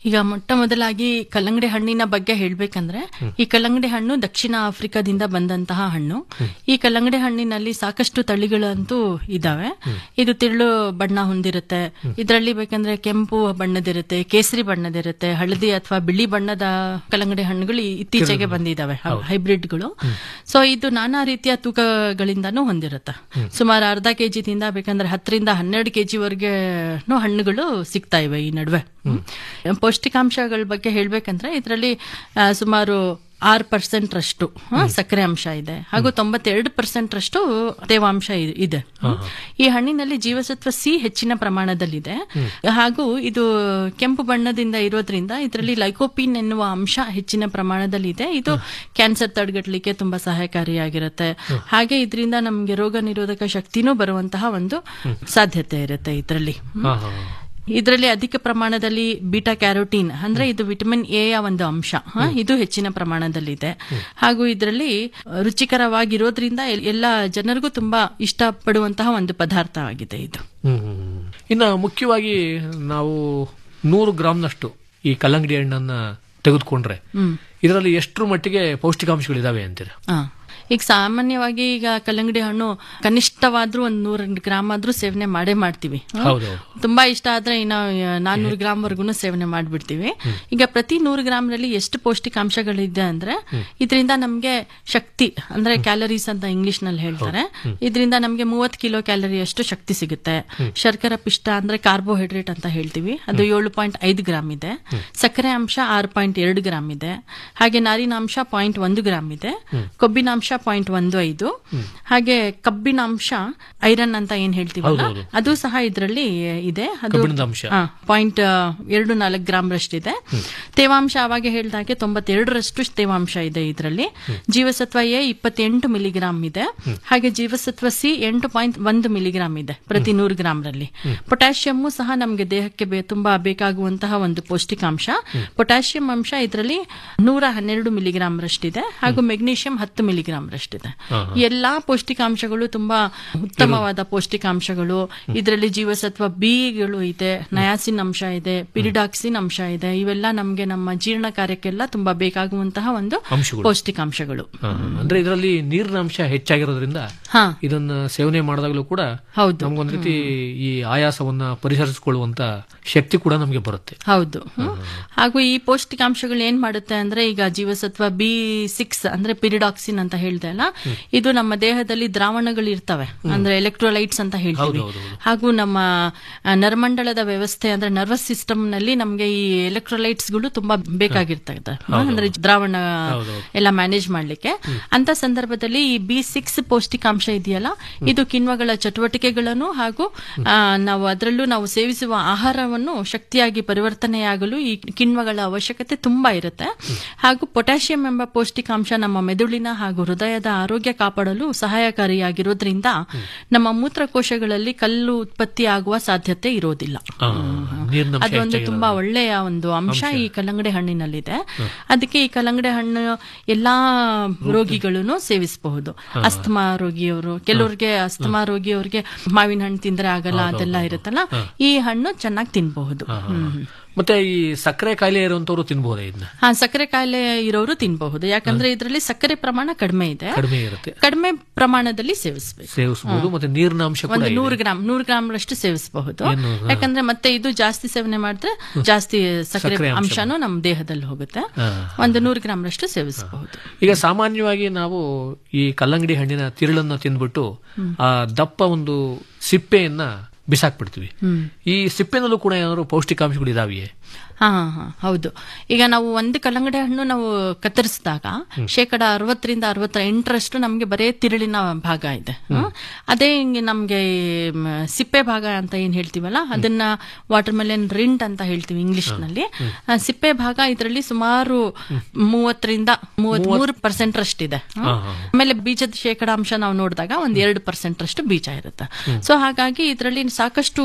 ಈಗ ಮೊಟ್ಟ ಮೊದಲಾಗಿ ಕಲ್ಲಂಗಡಿ ಹಣ್ಣಿನ ಬಗ್ಗೆ ಹೇಳ್ಬೇಕಂದ್ರೆ ಈ ಕಲ್ಲಂಗಡಿ ಹಣ್ಣು ದಕ್ಷಿಣ ಆಫ್ರಿಕಾದಿಂದ ಬಂದಂತಹ ಹಣ್ಣು ಈ ಕಲ್ಲಂಗಡಿ ಹಣ್ಣಿನಲ್ಲಿ ಸಾಕಷ್ಟು ತಳಿಗಳಂತೂ ಇದಾವೆ ಇದು ತಿರುಳು ಬಣ್ಣ ಹೊಂದಿರುತ್ತೆ ಇದರಲ್ಲಿ ಬೇಕಂದ್ರೆ ಕೆಂಪು ಬಣ್ಣದಿರುತ್ತೆ ಕೇಸರಿ ಬಣ್ಣದಿರುತ್ತೆ ಹಳದಿ ಅಥವಾ ಬಿಳಿ ಬಣ್ಣದ ಕಲ್ಲಂಗಡಿ ಹಣ್ಣುಗಳು ಈ- ಇತ್ತೀಚೆಗೆ ಬಂದಿದಾವೆ ಹೈಬ್ರಿಡ್ಗಳು ಸೊ ಇದು ನಾನಾ ರೀತಿಯ ತೂಕಗಳಿಂದಾನು ಹೊಂದಿರುತ್ತೆ ಸುಮಾರು ಅರ್ಧ ಕೆಜಿದಿಂದ ಬೇಕಂದ್ರೆ ಹತ್ತರಿಂದ ಹನ್ನೆರಡು ಕೆಜಿ ವರೆಗೆ ಹಣ್ಣುಗಳು ಸಿಗ್ತಾ ಇವೆ ಈ ನಡುವೆ ಹ್ಮ್. ಪೌಷ್ಟಿಕಾಂಶಗಳ ಬಗ್ಗೆ ಹೇಳ್ಬೇಕಂದ್ರೆ ಇದರಲ್ಲಿ ಸುಮಾರು ಆರು ಪರ್ಸೆಂಟ್ ರಷ್ಟು ಆ, ಸಕ್ಕರೆ ಅಂಶ ಇದೆ ಹಾಗೂ ತೊಂಬತ್ತೆರಡು ಪರ್ಸೆಂಟ್ ರಷ್ಟು ತೇವಾಂಶ ಇ- ಇದೆ ಹ್ಮ್. ಈ ಹಣ್ಣಿನಲ್ಲಿ ಜೀವಸತ್ವ ಸಿ ಹೆಚ್ಚಿನ ಪ್ರಮಾಣದಲ್ಲಿದೆ ಹಾಗೂ ಇದು ಕೆಂಪು ಬಣ್ಣದಿಂದ ಇರೋದ್ರಿಂದ ಇದರಲ್ಲಿ ಲೈಕೋಪಿನ್ ಎನ್ನುವ ಅಂಶ ಹೆಚ್ಚಿನ ಪ್ರಮಾಣದಲ್ಲಿದೆ ಇದು ಕ್ಯಾನ್ಸರ್ ತಡೆಗಟ್ಟಲಿಕ್ಕೆ ತುಂಬಾ ಸಹಾಯಕಾರಿಯಾಗಿರುತ್ತೆ ಹಾಗೆ ಇದರಿಂದ ನಮಗೆ ರೋಗ ನಿರೋಧಕ ಶಕ್ತಿನೂ ಬರುವಂತಹ ಒಂದು ಸಾಧ್ಯತೆ ಇರುತ್ತೆ ಇದರಲ್ಲಿ ಹಾ, ಹಾ. ಇದರಲ್ಲಿ ಅಧಿಕ ಪ್ರಮಾಣದಲ್ಲಿ ಬೀಟಾ ಕ್ಯಾರೋಟೀನ್ ಅಂದ್ರೆ ಇದು ವಿಟಮಿನ್ ಎ ಯ ಒಂದು ಅಂಶ ಹ, ಇದು ಹೆಚ್ಚಿನ ಪ್ರಮಾಣದಲ್ಲಿದೆ ಹಾಗೂ ಇದರಲ್ಲಿ ರುಚಿಕರವಾಗಿರೋದ್ರಿಂದ ಎಲ್- ಎಲ್ಲ ಜನರಿಗೂ ತುಂಬಾ ಇಷ್ಟಪಡುವಂತಹ ಒಂದು ಪದಾರ್ಥ ಆಗಿದೆ ಇದು ಹ್ಮ್, ಹ್ಮ್, ಹ್ಮ್. ಇನ್ನ ಮುಖ್ಯವಾಗಿ ನಾವು ನೂರು ಗ್ರಾಮ್ನಷ್ಟು ಈ ಕಲ್ಲಂಗಡಿ ಹಣ್ಣನ್ನ ತೆಗೆದುಕೊಂಡ್ರೆ ಹ್ಮ್ ಇದರಲ್ಲಿ ಎಷ್ಟರ ಮಟ್ಟಿಗೆ ಪೌಷ್ಟಿಕಾಂಶಗಳಿದಾವೆ ಅಂತೀರ ಆ. ಈಗ ಸಾಮಾನ್ಯವಾಗಿ ಈಗ ಕಲ್ಲಂಗಡಿ ಹಣ್ಣು ಕನಿಷ್ಠವಾದ್ರೂ ಒಂದ್ ನೂರ ಗ್ರಾಮ್ ಆದ್ರೂ ಸೇವನೆ ಮಾಡೇ ಮಾಡ್ತೀವಿ ಹ? ಹೌದು ತುಂಬಾ ಇಷ್ಟ ಆದ್ರೆ ಇನ್ನು ನಾನ್ನೂರು ಗ್ರಾಮ್ ವರ್ಗುನು ಸೇವನೆ ಮಾಡ್ಬಿಡ್ತೀವಿ ಈಗ ಪ್ರತಿ ನೂರು ಗ್ರಾಮ್ ನಲ್ಲಿ ಎಷ್ಟು ಪೌಷ್ಟಿಕಾಂಶಗಳಿದೆ ಅಂದ್ರೆ ಇದರಿಂದ ನಮ್ಗೆ ಶಕ್ತಿ ಅಂದ್ರೆ ಕ್ಯಾಲರೀಸ್ ಅಂತ ಇಂಗ್ಲಿಷ್ ನಲ್ಲಿ ಹೇಳ್ತಾರೆ ಇದರಿಂದ ನಮ್ಗೆ ಮೂವತ್ ಕಿಲೋ ಕ್ಯಾಲರಿ ಅಷ್ಟು ಶಕ್ತಿ ಸಿಗುತ್ತೆ ಶರ್ಕರ ಪಿಷ್ಟ ಅಂದ್ರೆ ಕಾರ್ಬೋಹೈಡ್ರೇಟ್ ಅಂತ ಹೇಳ್ತೀವಿ ಅದು ಏಳು ಪಾಯಿಂಟ್ ಐದು ಗ್ರಾಮ್ ಇದೆ ಸಕ್ಕರೆ ಅಂಶ ಆರು ಪಾಯಿಂಟ್ ಎರಡು ಗ್ರಾಮ್ ಇದೆ ಹಾಗೆ ನಾರಿನಾಂಶ ಪಾಯಿಂಟ್ ಒಂದು ಗ್ರಾಮ್ ಇದೆ ಕೊಬ್ಬಿನಾಂಶ ಪಾಯಿಂಟ್ ಒಂದು ಐದು ಹಾಗೆ ಕಬ್ಬಿನಾಂಶ ಐರನ್ ಅಂತ ಏನ್ ಹೇಳ್ತೀವಲ್ಲ ಹೌದೌದು. ಅದು ಸಹ ಇದರಲ್ಲಿ ಇದೆ ಅದು ಕಬ್ಬಿಣದ ಅಂಶ. ಪಾಯಿಂಟ್ ಎರಡು ನಾಲ್ಕು ಗ್ರಾಮ್ ರಷ್ಟಿದೆ ತೇವಾಂಶ ಅವಾಗ ಹೇಳ್ದಾಗೆ ತೊಂಬತ್ತೆರಡರಷ್ಟು ತೇವಾಂಶ ಇದೆ ಇದರಲ್ಲಿ ಜೀವಸತ್ವ ಎ ಇಪ್ಪತ್ತೆಂಟು ಮಿಲಿಗ್ರಾಮ್ ಇದೆ ಹಾಗೆ ಜೀವಸತ್ವ ಸಿ ಎಂಟು ಪಾಯಿಂಟ್ ಒಂದು ಮಿಲಿಗ್ರಾಮ್ ಇದೆ ಪ್ರತಿ ನೂರು ಗ್ರಾಮ್ ರಲ್ಲಿ ಪೊಟ್ಯಾಷಿಯಮ್ಮು ಸಹ ನಮಗೆ ದೇಹಕ್ಕೆ ಬೇ- ತುಂಬಾ ಬೇಕಾಗುವಂತಹ ಒಂದು ಪೌಷ್ಟಿಕಾಂಶ ಪೊಟ್ಯಾಷಿಯಂ ಅಂಶ ಇದರಲ್ಲಿ ನೂರ ಹನ್ನೆರಡು ಮಿಲಿಗ್ರಾಮ್ ರಷ್ಟಿದೆ ಹಾಗೂ ಮೆಗ್ನೀಷಿಯಂ ಹತ್ತು ಮಿಲಿಗ್ರಾಮ್ ರಷ್ಟಿದೆ ಹಾ, ಎಲ್ಲಾ ಪೌಷ್ಟಿಕಾಂಶಗಳು ತುಂಬಾ ಉತ್ತಮವಾದ ಪೌಷ್ಟಿಕಾಂಶಗಳು ಇದರಲ್ಲಿ ಜೀವಸತ್ವ ಬಿಗಳು ಇದೆ ನಯಾಸಿನ್ ಅಂಶ ಇದೆ ಪಿರಿಡಾಕ್ಸಿನ್ ಅಂಶ ಇದೆ ಇವೆಲ್ಲ ನಮ್ಗೆ ನಮ್ಮ ಜೀರ್ಣ ಕಾರ್ಯಕ್ಕೆಲ್ಲ ತುಂಬಾ ಬೇಕಾಗುವಂತಹ ಒಂದು ಅಂಶಗಳು. ಪೌಷ್ಟಿಕಾಂಶಗಳು ಹಾ, ಹಾ. ಅಂದ್ರೆ ಇದರಲ್ಲಿ ನೀರಿನ ಅಂಶ ಹೆಚ್ಚಾಗಿರೋದ್ರಿಂದ ಹಾ. ಇದನ್ನ ಸೇವನೆ ಮಾಡಿದಾಗಲೂ ಕೂಡ ಹೌದು. ನಮಗೊಂದ್ ರೀತಿ ಈ ಆಯಾಸವನ್ನ ಪರಿಹರಿಸಿಕೊಳ್ಳುವಂತ ಶಕ್ತಿ ಕೂಡ ನಮಗೆ ಬರುತ್ತೆ ಹೌದು ಹ್ಮ್. ಹಾಗೂ ಈ ಪೌಷ್ಟಿಕಾಂಶಗಳು ಏನ್ ಮಾಡುತ್ತೆ ಅಂದ್ರೆ ಈಗ ಜೀವಸತ್ವ ಬಿ ಸಿಕ್ಸ್ ಅಂದ್ರೆ ಪಿರಿಡಾಕ್ಸಿನ್ ಅಂತ ಹೇಳ್ದೆ ಅಲ್ಲ ಇದು ನಮ್ಮ ದೇಹದಲ್ಲಿ ದ್ರಾವಣಗಳು ಇರ್ತವೆ ಅಂದ್ರೆ ಎಲೆಕ್ಟ್ರೋಲೈಟ್ಸ್ ಅಂತ ಹೇಳ್ತೀವಿ ಹೌದು, ಹೌದು, ಹಾಗೂ ನಮ್ಮ ಆ, ನರಮಂಡಲದ ವ್ಯವಸ್ಥೆ ಅಂದ್ರೆ ನರ್ವಸ್ ಸಿಸ್ಟಮ್ ನಲ್ಲಿ ನಮ್ಗೆ ಈ ಎಲೆಕ್ಟ್ರೋಲೈಟ್ಸ್ ಗಳು ತುಂಬಾ ಬೇಕಾಗಿರ್ತದೆ ಹೌದು, ಅಂದ್ರೆ ದ್ರಾವಣ ಹೌದು, ಹೌದು. ಎಲ್ಲ ಮ್ಯಾನೇಜ್ ಮಾಡ್ಲಿಕ್ಕೆ ಅಂತ ಸಂದರ್ಭದಲ್ಲಿ ಈ ಬಿ ಸಿಕ್ಸ್ ಪೌಷ್ಟಿಕಾಂಶ ಇದೆಯಲ್ಲ ಇದು ಕಿಣ್ವಗಳ ಚಟುವಟಿಕೆಗಳನ್ನು ಹಾಗೂ ಆ, ನಾವು ಅದರಲ್ಲೂ ನಾವು ಸೇವಿಸುವ ಆಹಾರವನ್ನು ಶಕ್ತಿಯಾಗಿ ಪರಿವರ್ತನೆಯಾಗಲು ಈ ಕಿಣ್ವಗಳ ಅವಶ್ಯಕತೆ ತುಂಬಾ ಇರುತ್ತೆ ಹಾಗೂ ಪೊಟ್ಯಾಷಿಯಂ ಎಂಬ ಪೌಷ್ಟಿಕಾಂಶ ನಮ್ಮ ಮೆದುಳಿನ ಹಾಗೂ ಹೃದಯದ ಆರೋಗ್ಯ ಕಾಪಾಡಲು ಸಹಾಯಕಾರಿಯಾಗಿರೋದ್ರಿಂದ ನಮ್ಮ ಮೂತ್ರಕೋಶಗಳಲ್ಲಿ ಕಲ್ಲು ಉತ್ಪತ್ತಿ ಆಗುವ ಸಾಧ್ಯತೆ ಇರೋದಿಲ್ಲ ಆ, ನೀರಿನ ಅಂಶ ಅದೊಂದು ಹೆಚ್ಚಾಗಿರೋದ್ರಿಂದ. ತುಂಬಾ ಒಳ್ಳೆಯ ಒಂದು ಅಂಶ ಈ ಕಲ್ಲಂಗಡಿ ಹಣ್ಣಿನಲ್ಲಿದೆ ಅದಕ್ಕೆ ಈ ಕಲ್ಲಂಗಡಿ ಹಣ್ಣು ಎಲ್ಲಾ ರೋಗಿಗಳನ್ನು ಸೇವಿಸಬಹುದು ಅಸ್ತಮಾ ರೋಗಿಯವರು ಕೆಲವ್ರಿಗೆ ಅಸ್ತಮಾ ರೋಗಿಯವ್ರಿಗೆ ಮಾವಿನ ಹಣ್ಣು ತಿಂದ್ರೆ ಆಗಲ್ಲ ಅದೆಲ್ಲ ಇರುತ್ತಲ್ಲ ಈ ಹಣ್ಣು ಚೆನ್ನಾಗಿ ತಿನ್ಬಹುದು ಹ್ಮ್ ಮತ್ತೆ ಈ ಸಕ್ಕರೆ ಕಾಯಿಲೆ ಇರುವಂತವ್ರು ತಿನ್ಬಹುದೇ ಇದನ್ನ ಹಾ ಸಕ್ಕರೆ ಕಾಯಿಲೆ ಇರೋರು ತಿನ್ಬಹುದು ಯಾಕಂದ್ರೆ ಇದರಲ್ಲಿ ಸಕ್ಕರೆ ಪ್ರಮಾಣ ಕಡಿಮೆ ಇದೆ ಕಡಿಮೆ ಇರುತ್ತೆ ಕಡಿಮೆ ಪ್ರಮಾಣದಲ್ಲಿ ಸೇವಿಸಬೇಕು ಸೇವಿಸಬಹುದು ಮತ್ತೆ ನೀರಿನ ಅಂಶ ಕೂಡ ಒಂದು ಇದೆ. ನೂರು ಗ್ರಾಮ್ ನೂರು ಗ್ರಾಮ್ ರಷ್ಟು ಸೇವಿಸಬಹುದು ಏನು, ಹಾ. ಯಾಕಂದ್ರೆ ಮತ್ತೆ ಇದು ಜಾಸ್ತಿ ಸೇವನೆ ಮಾಡಿದ್ರೆ ಜಾಸ್ತಿ ಸಕ್ಕರೆ ಸಕ್ಕರೆ ಅಂಶ ಅಂಶನೂ ನಮ್ಮ ದೇಹದಲ್ಲಿ ಹೋಗುತ್ತೆ ಹಾ. ಒಂದು ನೂರು ಗ್ರಾಮ್ ರಷ್ಟು ಸೇವಿಸಬಹುದು ಈಗ ಸಾಮಾನ್ಯವಾಗಿ ನಾವು ಈ ಕಲ್ಲಂಗಡಿ ಹಣ್ಣಿನ ತಿರುಳನ್ನ ತಿಂದ್ಬಿಟ್ಟು ಆ ದಪ್ಪ ಒಂದು ಸಿಪ್ಪೆಯನ್ನ ಬಿಸಾಕ್ಬಿಡ್ತೀವಿ ಹ್ಮ್. ಈ ಸಿಪ್ಪೆನಲ್ಲೂ ಕೂಡ ಏನಾದ್ರು ಪೌಷ್ಟಿಕಾಂಶಗಳು ಇದಾವಿಯೇ ಹಾ ಹಾ, ಹಾ ಹೌದು ಈಗ ನಾವು ಒಂದು ಕಲ್ಲಂಗಡಿ ಹಣ್ಣು ನಾವು ಕತ್ತರಿಸಿದಾಗ ಶೇಕಡ ಅರವತ್ತರಿಂದ ಅರವತ್ತ ಎಂಟರಷ್ಟು ನಮ್ಗೆ ಬರೇ ತಿರುಳಿನ ಭಾಗ ಇದೆ ಹ್ಮ್. ಅದೇ ಹಿಂಗೆ ನಮ್ಗೆ ಮ್, ಸಿಪ್ಪೆ ಭಾಗ ಅಂತ ಏನ್ ಹೇಳ್ತೀವಲ್ಲ ಅದನ್ನ ವಾಟರ್ ಮೆಲನ್ ರಿಂಟ್ ಅಂತ ಹೇಳ್ತೀವಿ ಇಂಗ್ಲಿಷ್ ನಲ್ಲಿ ಆ, ಸಿಪ್ಪೆ ಭಾಗ ಇದರಲ್ಲಿ ಸುಮಾರು ಮೂವತ್ತರಿಂದ ಮೂವತ್ತ್ ಮೂರು ಪರ್ಸೆಂಟ್ ರಷ್ಟಿದೆ ಹ್ಮ್. ಹಾ, ಹಾ. ಆಮೇಲೆ ಬೀಜದ ಶೇಕಡಾಂಶ ನಾವು ನೋಡಿದಾಗ ಒಂದ್ ಎರಡು ಪರ್ಸೆಂಟ್ ರಷ್ಟು ಬೀಜ ಇರುತ್ತೆ ಸೊ ಹಾಗಾಗಿ ಇದರಲ್ಲಿ ಸಾಕಷ್ಟು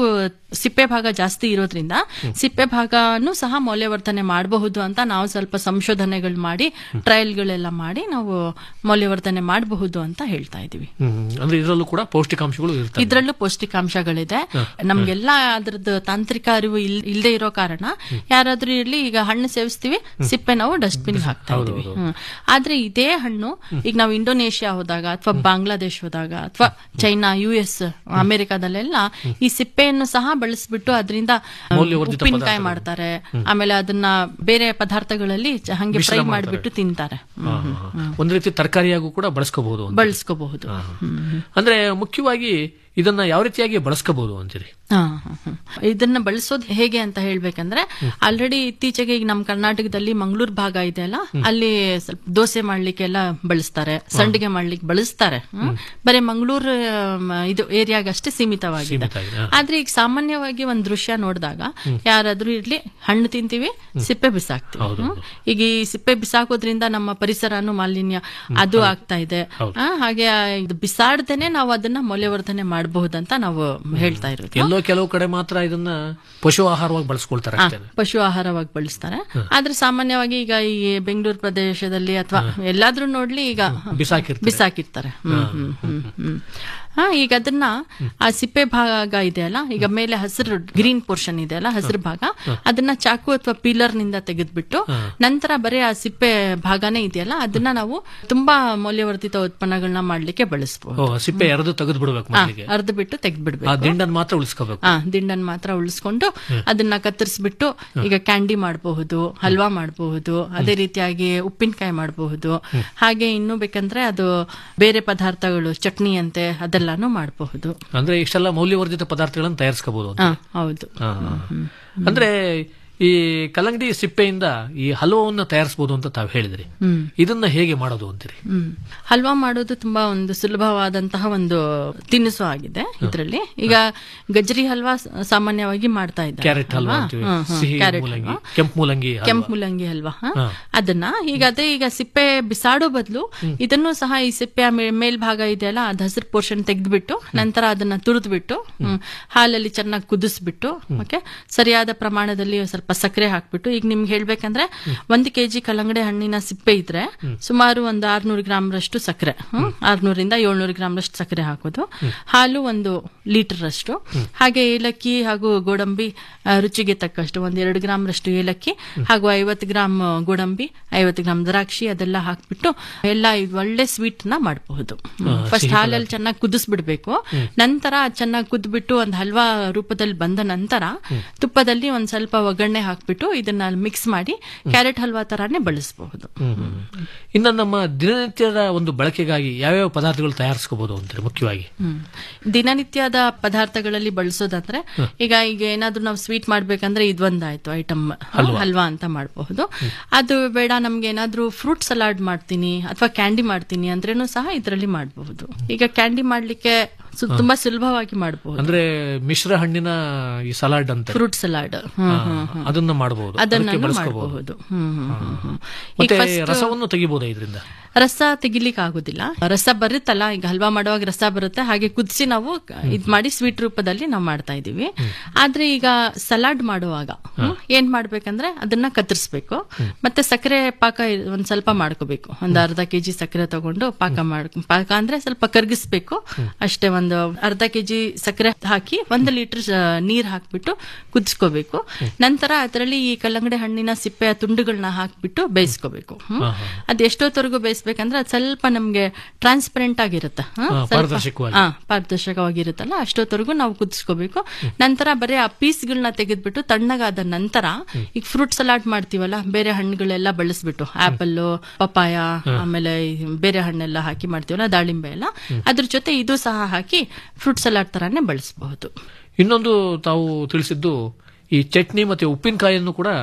ಸಿಪ್ಪೆ ಭಾಗ ಜಾಸ್ತಿ ಇರೋದ್ರಿಂದ ಸಿಪ್ಪೆ ಭಾಗನೂ ಸಹ ಮೌಲ್ಯವರ್ಧನೆ ಮಾಡಬಹುದು ಅಂತ ನಾವು ಸ್ವಲ್ಪ ಸಂಶೋಧನೆಗಳು ಮಾಡಿ ಟ್ರಯಲ್ಗಳೆಲ್ಲ ಮಾಡಿ ನಾವು ಮೌಲ್ಯವರ್ಧನೆ ಮಾಡಬಹುದು ಅಂತ ಹೇಳ್ತಾ ಇದೀವಿ ಹ್ಮ್. ಅಂದ್ರೆ ಇದರಲ್ಲೂ ಕೂಡ ಪೌಷ್ಟಿಕಾಂಶಗಳು ಇರ್ತವೆ ಇದ್ರಲ್ಲೂ ಪೌಷ್ಟಿಕಾಂಶಗಳಿದೆ ಹ, ಹ. ನಮ್ಗೆಲ್ಲ ಅದ್ರದ್ದು ತಾಂತ್ರಿಕ ಅರಿವು ಇಲ್- ಇಲ್ದೇ ಇರೋ ಕಾರಣ ಯಾರಾದ್ರೂ ಇರ್ಲಿ ಈಗ ಹಣ್ಣು ಸೇವಿಸ್ತೀವಿ ಸಿಪ್ಪೆ ನಾವು ಡಸ್ಟ್ಬಿನ್ ಹಾಕ್ತಾ ಹೌದು, ಇದೀವಿ ಹೌದು. ಹ್ಮ್. ಆದ್ರೆ ಇದೇ ಹಣ್ಣು ಈಗ ನಾವು ಇಂಡೋನೇಷ್ಯಾ ಹೋದಾಗ ಅಥವಾ ಬಾಂಗ್ಲಾದೇಶ್ ಹೋದಾಗ ಅಥವಾ ಚೈನಾ ಯು ಎಸ್ ಅಮೆರಿಕಾದಲ್ಲೆಲ್ಲ ಈ ಸಿಪ್ಪೆಯನ್ನು ಸಹ ಬಳಸ್ಬಿಟ್ಟು ಅದರಿಂದ ಮೌಲ್ಯವರ್ಧಿತ ಉಪ್ಪಿನಕಾಯಿ ಪದಾರ್ಥಗಳು. ಮಾಡ್ತಾರೆ ಆಮೇಲೆ ಅದನ್ನ ಬೇರೆ ಪದಾರ್ಥಗಳಲ್ಲಿ ಚ- ಹಂಗೆ ಮಿಶ್ರ ಫ್ರೈ ಮಾಡ್ತಾರೆ. ಮಾಡಿಬಿಟ್ಟು ತಿಂತಾರೆ ಹಾ, ಹಾ, ಹಾ. ಒಂದ್ ರೀತಿ ತರಕಾರಿಯಾಗೂ ಕೂಡ ಬಳಸ್ಕೋಬಹುದು ಅಂತ. ಬಳಸ್ಕೋಬಹುದು ಹಾ, ಹಾ. ಅಂದ್ರೆ ಮುಖ್ಯವಾಗಿ ಇದನ್ನ ಯಾವ ರೀತಿಯಾಗಿ ಬಳಸ್ಕೋಬಹುದು ಅಂತೀರಿ ಹಾ, ಹಾ, ಹಾ. ಇದನ್ನ ಬಳಸೋದು ಹೇಗೆ ಅಂತ ಹೇಳ್ಬೇಕಂದ್ರೆ ಆಲ್ರೆಡಿ ಇತ್ತೀಚೆಗೆ ಈಗ ನಮ್ಮ ಕರ್ನಾಟಕದಲ್ಲಿ ಮಂಗಳೂರು ಭಾಗ ಇದೆ ಅಲ್ಲ ಅಲ್ಲಿ ಸ್ವಲ್ಪ ದೋಸೆ ಮಾಡ್ಲಿಕ್ಕೆ ಎಲ್ಲ ಬಳಸ್ತಾರೆ ಸಂಡಿಗೆ ಮಾಡ್ಲಿಕ್ಕೆ ಬಳಸ್ತಾರೆ ಹ್ಮ್. ಬರೀ ಮಂಗಳೂರು ಇದು ಏರಿಯಾಗಷ್ಟೇ ಸೀಮಿತವಾಗಿದೆ ಸೀಮಿತ ಆಗಿದೆ, ಹಾ. ಆದ್ರೆ ಈಗ ಸಾಮಾನ್ಯವಾಗಿ ಒಂದ್ ದೃಶ್ಯ ನೋಡಿದಾಗ ಯಾರಾದ್ರೂ ಇರ್ಲಿ ಹಣ್ಣು ತಿಂತೀವಿ ಸಿಪ್ಪೆ ಬಿಸಾಕ್ತಿವಿ ಹೌದು, ಹ್ಮ್. ಈಗ ಈ ಸಿಪ್ಪೆ ಬಿಸಾಕೋದ್ರಿಂದ ನಮ್ಮ ಪರಿಸರನು ಮಾಲಿನ್ಯ ಅದು ಆಗ್ತಾ ಇದೆ ಆ, ಹಾಗೆ ಇದು ಬಿಸಾಡ್ದೇನೆ ನಾವು ಅದನ್ನ ಮೌಲ್ಯವರ್ಧನೆ ಮಾಡಬಹುದಂತ ನಾವು ಹೇಳ್ತಾ ಇರೋದು ಎಲ್ಲೋ ಕೆಲವು ಕಡೆ ಮಾತ್ರ ಇದನ್ನ ಪಶು ಆಹಾರವಾಗಿ ಬಳಸ್ಕೊಳ್ತಾರೆ ಆ, ಅಷ್ಟೇ ಪಶು ಆಹಾರವಾಗಿ ಬಳಸ್ತಾರೆ ಆದ್ರೆ ಸಾಮಾನ್ಯವಾಗಿ ಈಗ ಈ ಬೆಂಗಳೂರು ಪ್ರದೇಶದಲ್ಲಿ ಅಥವಾ ಎಲ್ಲಾದ್ರೂ ನೋಡ್ಲಿ ಈಗ ಬಿಸಾಕಿರ್ತಾರೆ. ಬಿಸಾಕಿರ್ತಾರೆ ಹ್ಮ್, ಹ್ಮ್, ಹ್ಮ್, ಹ್ಮ್. ಹಾ ಈಗ ಅದನ್ನ ಆ ಸಿಪ್ಪೆ ಭಾಗ ಇದೆಯಲ್ಲ ಈಗ ಮೇಲೆ ಹಸಿರು ಗ್ರೀನ್ ಪೋರ್ಷನ್ ಇದೆಯಲ್ಲ ಹಸಿರು ಭಾಗ ಅದನ್ನ ಚಾಕು ಅಥವಾ ಪೀಲರ್ ನಿಂದ ತೆಗೆದ್ಬಿಟ್ಟು ನಂತರ ಬರೀ ಆ ಸಿಪ್ಪೆ ಭಾಗನೇ ಇದೆಯಲ್ಲ ಅದನ್ನ ನಾವು ತುಂಬಾ ಮೌಲ್ಯವರ್ಧಿತ ಉತ್ಪನ್ನಗಳನ್ನ ಮಾಡ್ಲಿಕ್ಕೆ ಬಳಸಬಹುದು ಓ ಸಿಪ್ಪೆ ಎರೆದು ತೆಗೆದು ಬಿಡ್ಬೇಕು ಮೊದಲಿಗೆ ಅರ್ಧ ಬಿಟ್ಟು ಆ ತೆಗೆದ್ಬಿಡ್ಬೇಕು ದಿಂಡನ್ ಮಾತ್ರ ಉಳಿಸ್ಕೋಬೇಕು ಆ ದಿಂಡನ್ ಮಾತ್ರ ಉಳಿಸ್ಕೊಂಡು ಅದನ್ನ ಕತ್ತರಿಸ್ಬಿಟ್ಟು ಈಗ ಕ್ಯಾಂಡಿ ಮಾಡಬಹುದು ಹಲ್ವಾ ಮಾಡಬಹುದು ಅದೇ ರೀತಿಯಾಗಿ ಉಪ್ಪಿನಕಾಯಿ ಮಾಡಬಹುದು ಹಾಗೆ ಇನ್ನು ಬೇಕಂದ್ರೆ ಅದು ಬೇರೆ ಪದಾರ್ಥಗಳು ಚಟ್ನಿ ಅಂತೆ ಅದೆಲ್ಲಾನು ಮಾಡಬಹುದು ಅಂದ್ರೆ ಇಷ್ಟೆಲ್ಲ ಮೌಲ್ಯವರ್ಧಿತ ಪದಾರ್ಥಗಳನ್ನು ತಯಾರಿಸ್ಕೋಬಹುದು ಅಂತ ಹೌದು ಹಾ, ಹಾ. ಅಂದ್ರೆ ಈ ಕಲ್ಲಂಗಡಿ ಸಿಪ್ಪೆಯಿಂದ ಈ ಹಲವನ್ನ ತಯಾರಿಸಬಹುದು ಅಂತ ತಾವು ಹೇಳಿದ್ರಿ ಹ್ಮ್ ಇದನ್ನ ಹೇಗೆ ಮಾಡೋದು ಅಂತೀರಿ ಹ್ಮ್ ಹಲ್ವಾ ಮಾಡೋದು ತುಂಬಾ ಒಂದು ಸುಲಭವಾದಂತಹ ಒಂದು ತಿನಿಸು ಆಗಿದೆ ಇದರಲ್ಲಿ ಈಗ ಗಜ್ರಿ ಹಲ್ವಾ ಸ- ಸಾಮಾನ್ಯವಾಗಿ ಮಾಡ್ತಾ ಇದ್ದಾರೆ ಕ್ಯಾರೆಟ್ ಹಲ್ವಾ ಅಲ್ವಾ? ಅಂತೀವಿ ಹ್ಮ್, ಹ್ಮ್, ಸಿಹಿ ಕ್ಯಾರೆಟ್ ಮೂಲಂಗಿ ಹಲ್ವಾ. ಕೆಂಪು ಮೂಲಂಗಿ ಹಲ್ವಾ. ಕೆಂಪು ಮುಲ್ಲಂಗಿ ಹಲ್ವಾ ಹ? ಹಾ. ಅದನ್ನ ಈಗ ಅದೇ ಈಗ ಸಿಪ್ಪೆ ಬಿಸಾಡೋ ಬದಲು ಇದನ್ನು ಸಹ ಈ ಸಿಪ್ಪೆಯ ಮೇ- ಮೇಲ್ಭಾಗ ಇದೆಯಲ್ಲ ಅದ್ ಹಸಿರು ಪೋರ್ಷನ್ ತೆಗೆದ್ಬಿಟ್ಟು ನಂತರ ಅದನ್ನ ತುರಿದ್ಬಿಟ್ಟು ಹ್ಮ್, ಹಾಲಲ್ಲಿ ಚೆನ್ನಾಗಿ ಕುದಿಸ್ಬಿಟ್ಟು ಓಕೆ ಸರಿಯಾದ ಪ್ರಮಾಣದಲ್ಲಿ ಸ್ವಲ್ಪ ಸಕ್ಕರೆ ಹಾಕ್ಬಿಟ್ಟು ಈಗ ನಿಮ್ಗೆ ಹೇಳ್ಬೇಕಂದ್ರೆ ಒಂದು ಕೆಜಿ ಕಲ್ಲಂಗಡಿ ಹಣ್ಣಿನ ಸಿಪ್ಪೆ ಇದ್ರೆ ಸುಮಾರು ಒಂದು ಆರ್ನೂರು ಗ್ರಾಮ್ ರಷ್ಟು ಸಕ್ಕರೆ ಹ್ಮ್ ಆರ್ನೂರಿಂದ ಏಳ್ನೂರು ಗ್ರಾಮ್ ರಷ್ಟು ಸಕ್ಕರೆ ಹಾಕೋದು ಹಾಲು ಒಂದು ಲೀಟರ್ ಅಷ್ಟು ಹಾಗೆ ಏಲಕ್ಕಿ ಹಾಗೂ ಗೋಡಂಬಿ ಆ, ರುಚಿಗೆ ತಕ್ಕಷ್ಟು ಒಂದ್ ಎರಡು ಗ್ರಾಮ್ ರಷ್ಟು ಏಲಕ್ಕಿ ಹಾಗೂ ಐವತ್ತು ಗ್ರಾಮ್ ಗೋಡಂಬಿ ಐವತ್ತು ಗ್ರಾಮ್ ದ್ರಾಕ್ಷಿ ಅದೆಲ್ಲ ಹಾಕ್ಬಿಟ್ಟು ಎಲ್ಲ ಇದು ಒಳ್ಳೆ ಸ್ವೀಟ್ ನ ಮಾಡಬಹುದು ಹಾ, ಫಸ್ಟ್ ಸಿಹಿ ಹಾಲಲ್ಲಿ ಚೆನ್ನಾಗಿ ಕುದಿಸ್ಬಿಡ್ಬೇಕು ನಂತರ ಅದ್ ಚೆನ್ನಾಗಿ ಕುದ್ಬಿಟ್ಟು ಒಂದ್ ಹಲ್ವಾ ರೂಪದಲ್ಲಿ ಬಂದ ನಂತರ ತುಪ್ಪದಲ್ಲಿ ಒಂದ್ ಸ್ವಲ್ಪ ಒಗ್ಗರಣೆ ಹಾಕ್ಬಿಟ್ಟು ಇದನ್ನ ಮಿಕ್ಸ್ ಮಾಡಿ ಕ್ಯಾರೆಟ್ ಹಲ್ವಾ ತರಾನೇ ಬಳಸಬಹುದು ಹ್ಮ್, ಹ್ಮ್. ಇನ್ನ ನಮ್ಮ ದಿನನಿತ್ಯದ ಒಂದು ಬಳಕೆಗಾಗಿ ಯಾವ್ಯಾವ ಪದಾರ್ಥಗಳು ತಯಾರಿಸ್ಕೋಬಹುದು ಅಂತೀರಿ ಮುಖ್ಯವಾಗಿ ಹ್ಮ್. ದಿನನಿತ್ಯದ ಪದಾರ್ಥಗಳಲ್ಲಿ ಬಳಸೋದಂದ್ರೆ ಈಗ ಈಗ ಏನಾದ್ರೂ ನಾವು ಸ್ವೀಟ್ ಮಾಡ್ಬೇಕಂದ್ರೆ ಇದೊಂದಾಯ್ತು ಐಟಮ್ ಹಲ್ವಾ ಅಂತ ಮಾಡಬಹುದು ಅದು ಬೇಡ ನಮ್ಗೆ ಏನಾದ್ರೂ ಫ್ರೂಟ್ ಸಲಾಡ್ ಮಾಡ್ತೀನಿ ಅಥವಾ ಕ್ಯಾಂಡಿ ಮಾಡ್ತೀನಿ ಅಂದ್ರೇನು ಸಹ ಇದರಲ್ಲಿ ಮಾಡಬಹುದು ಈಗ ಕ್ಯಾಂಡಿ ಮಾಡ್ಲಿಕ್ಕೆ ಸು- ತುಂಬಾ ಸುಲಭವಾಗಿ ಮಾಡಬಹುದು ಅಂದ್ರೆ ಮಿಶ್ರ ಹಣ್ಣಿನ ಈ ಸಲಾಡ್ ಅಂತ ಫ್ರೂಟ್ ಸಲಾಡ್ ಅದನ್ನ ಮಾಡಬಹುದು ಅದನ್ನ ಅದಕ್ಕೆ ಬಳಸ್ಕೋಬಹುದು ಮಾಡಬಹುದು ಹ್ಮ್ ಹ್ಮ್ ಹ್ಮ್ ಹ್ಮ್. ಈಗ ಮತ್ತೆ first- ರಸವನ್ನು ತೆಗಿಬಹುದಾ ಇದರಿಂದ ರಸ ತೆಗಿಲಿಕ್ಕೆ ಆಗುದಿಲ್ಲ ರಸ ಬರುತ್ತಲ್ಲ ಈಗ ಹಲ್ವಾ ಮಾಡುವಾಗ ರಸ ಬರುತ್ತೆ ಹಾಗೆ ಕುದಿಸಿ ನಾವು ಇದ್ ಮಾಡಿ ಸ್ವೀಟ್ ರೂಪದಲ್ಲಿ ನಾವು ಮಾಡ್ತಾ ಇದೀವಿ ಆದ್ರೆ ಈಗ ಸಲಾಡ್ ಮಾಡುವಾಗ ಹ್ಮ್, ಏನ್ ಮಾಡ್ಬೇಕಂದ್ರೆ ಅದನ್ನ ಕತ್ತರಿಸ್ಬೇಕು ಮತ್ತೆ ಸಕ್ಕರೆ ಪಾಕ ಇ- ಒಂದ್ ಸ್ವಲ್ಪ ಮಾಡ್ಕೋಬೇಕು ಒಂದ್ ಅರ್ಧ ಕೆಜಿ ಸಕ್ಕರೆ ತಗೊಂಡು ಪಾಕ ಮಾಡ್ ಪಾಕ ಅಂದ್ರೆ ಸ್ವಲ್ಪ ಕರ್ಗಿಸ್ಬೇಕು ಅಷ್ಟೇ ಒಂದು ಅರ್ಧ ಕೆಜಿ ಸಕ್ಕರೆ ಹಾಕಿ ಒಂದು ಲೀಟರ್ ನೀರ್ ಹಾಕ್ಬಿಟ್ಟು ಕುದಿಸ್ಕೋಬೇಕು ನಂತರ ಅದರಲ್ಲಿ ಈ ಕಲ್ಲಂಗಡಿ ಹಣ್ಣಿನ ಸಿಪ್ಪೆಯ ತುಂಡುಗಳನ್ನ ಹಾಕ್ಬಿಟ್ಟು ಬೇಯಿಸ್ಕೋಬೇಕು ಹ್ಮ್. ಹಾ, ಹಾ. ಅದ್ ಎಷ್ಟೊತ್ತವರೆಗೂ ಬೇಯಿಸ್ಬೇಕಂದ್ರೆ ಅದು ಸ್ವಲ್ಪ ನಮ್ಗೆ ಟ್ರಾನ್ಸ್ಪರೆಂಟ್ ಆಗಿರುತ್ತೆ ಹ? ಹಾ, ಸ್ವಲ್ಪ- ಪಾರದರ್ಶಕವಾಗಿ. ಹಾ, ಪಾರದರ್ಶಕವಾಗಿರುತ್ತಲ್ಲ ಅಷ್ಟೊತ್ತವರೆಗೂ ನಾವು ಕುದಿಸ್ಕೋಬೇಕು ನಂತರ ಬರೀ ಆ ಪೀಸ್ಗಳನ್ನ ತೆಗೆದ್ಬಿಟ್ಟು ತಣ್ಣಗಾದ ನಂತರ ಈಗ ಫ್ರೂಟ್ ಸಲಾಡ್ ಮಾಡ್ತೀವಲ್ಲ ಬೇರೆ ಹಣ್ಣುಗಳೆಲ್ಲ ಬಳಸ್ಬಿಟ್ಟು ಆಪಲ್ ಪಪಾಯ ಆಮೇಲೆ ಈ ಬೇರೆ ಹಣ್ಣೆಲ್ಲ ಹಾಕಿ ಮಾಡ್ತೀವಲ್ಲ ದಾಳಿಂಬೆ ಎಲ್ಲ ಅದ್ರ ಜೊತೆ ಇದು ಸಹ ಹಾಕಿ ಫ್ರೂಟ್ ಸಲಾಡ್ ತರಾನೇ ಬಳಸಬಹುದು ಇನ್ನೊಂದು ತಾವು ತಿಳಿಸಿದ್ದು ಈ ಚಟ್ನಿ ಮತ್ತೆ ಉಪ್ಪಿನಕಾಯಿಯನ್ನು ಕೂಡ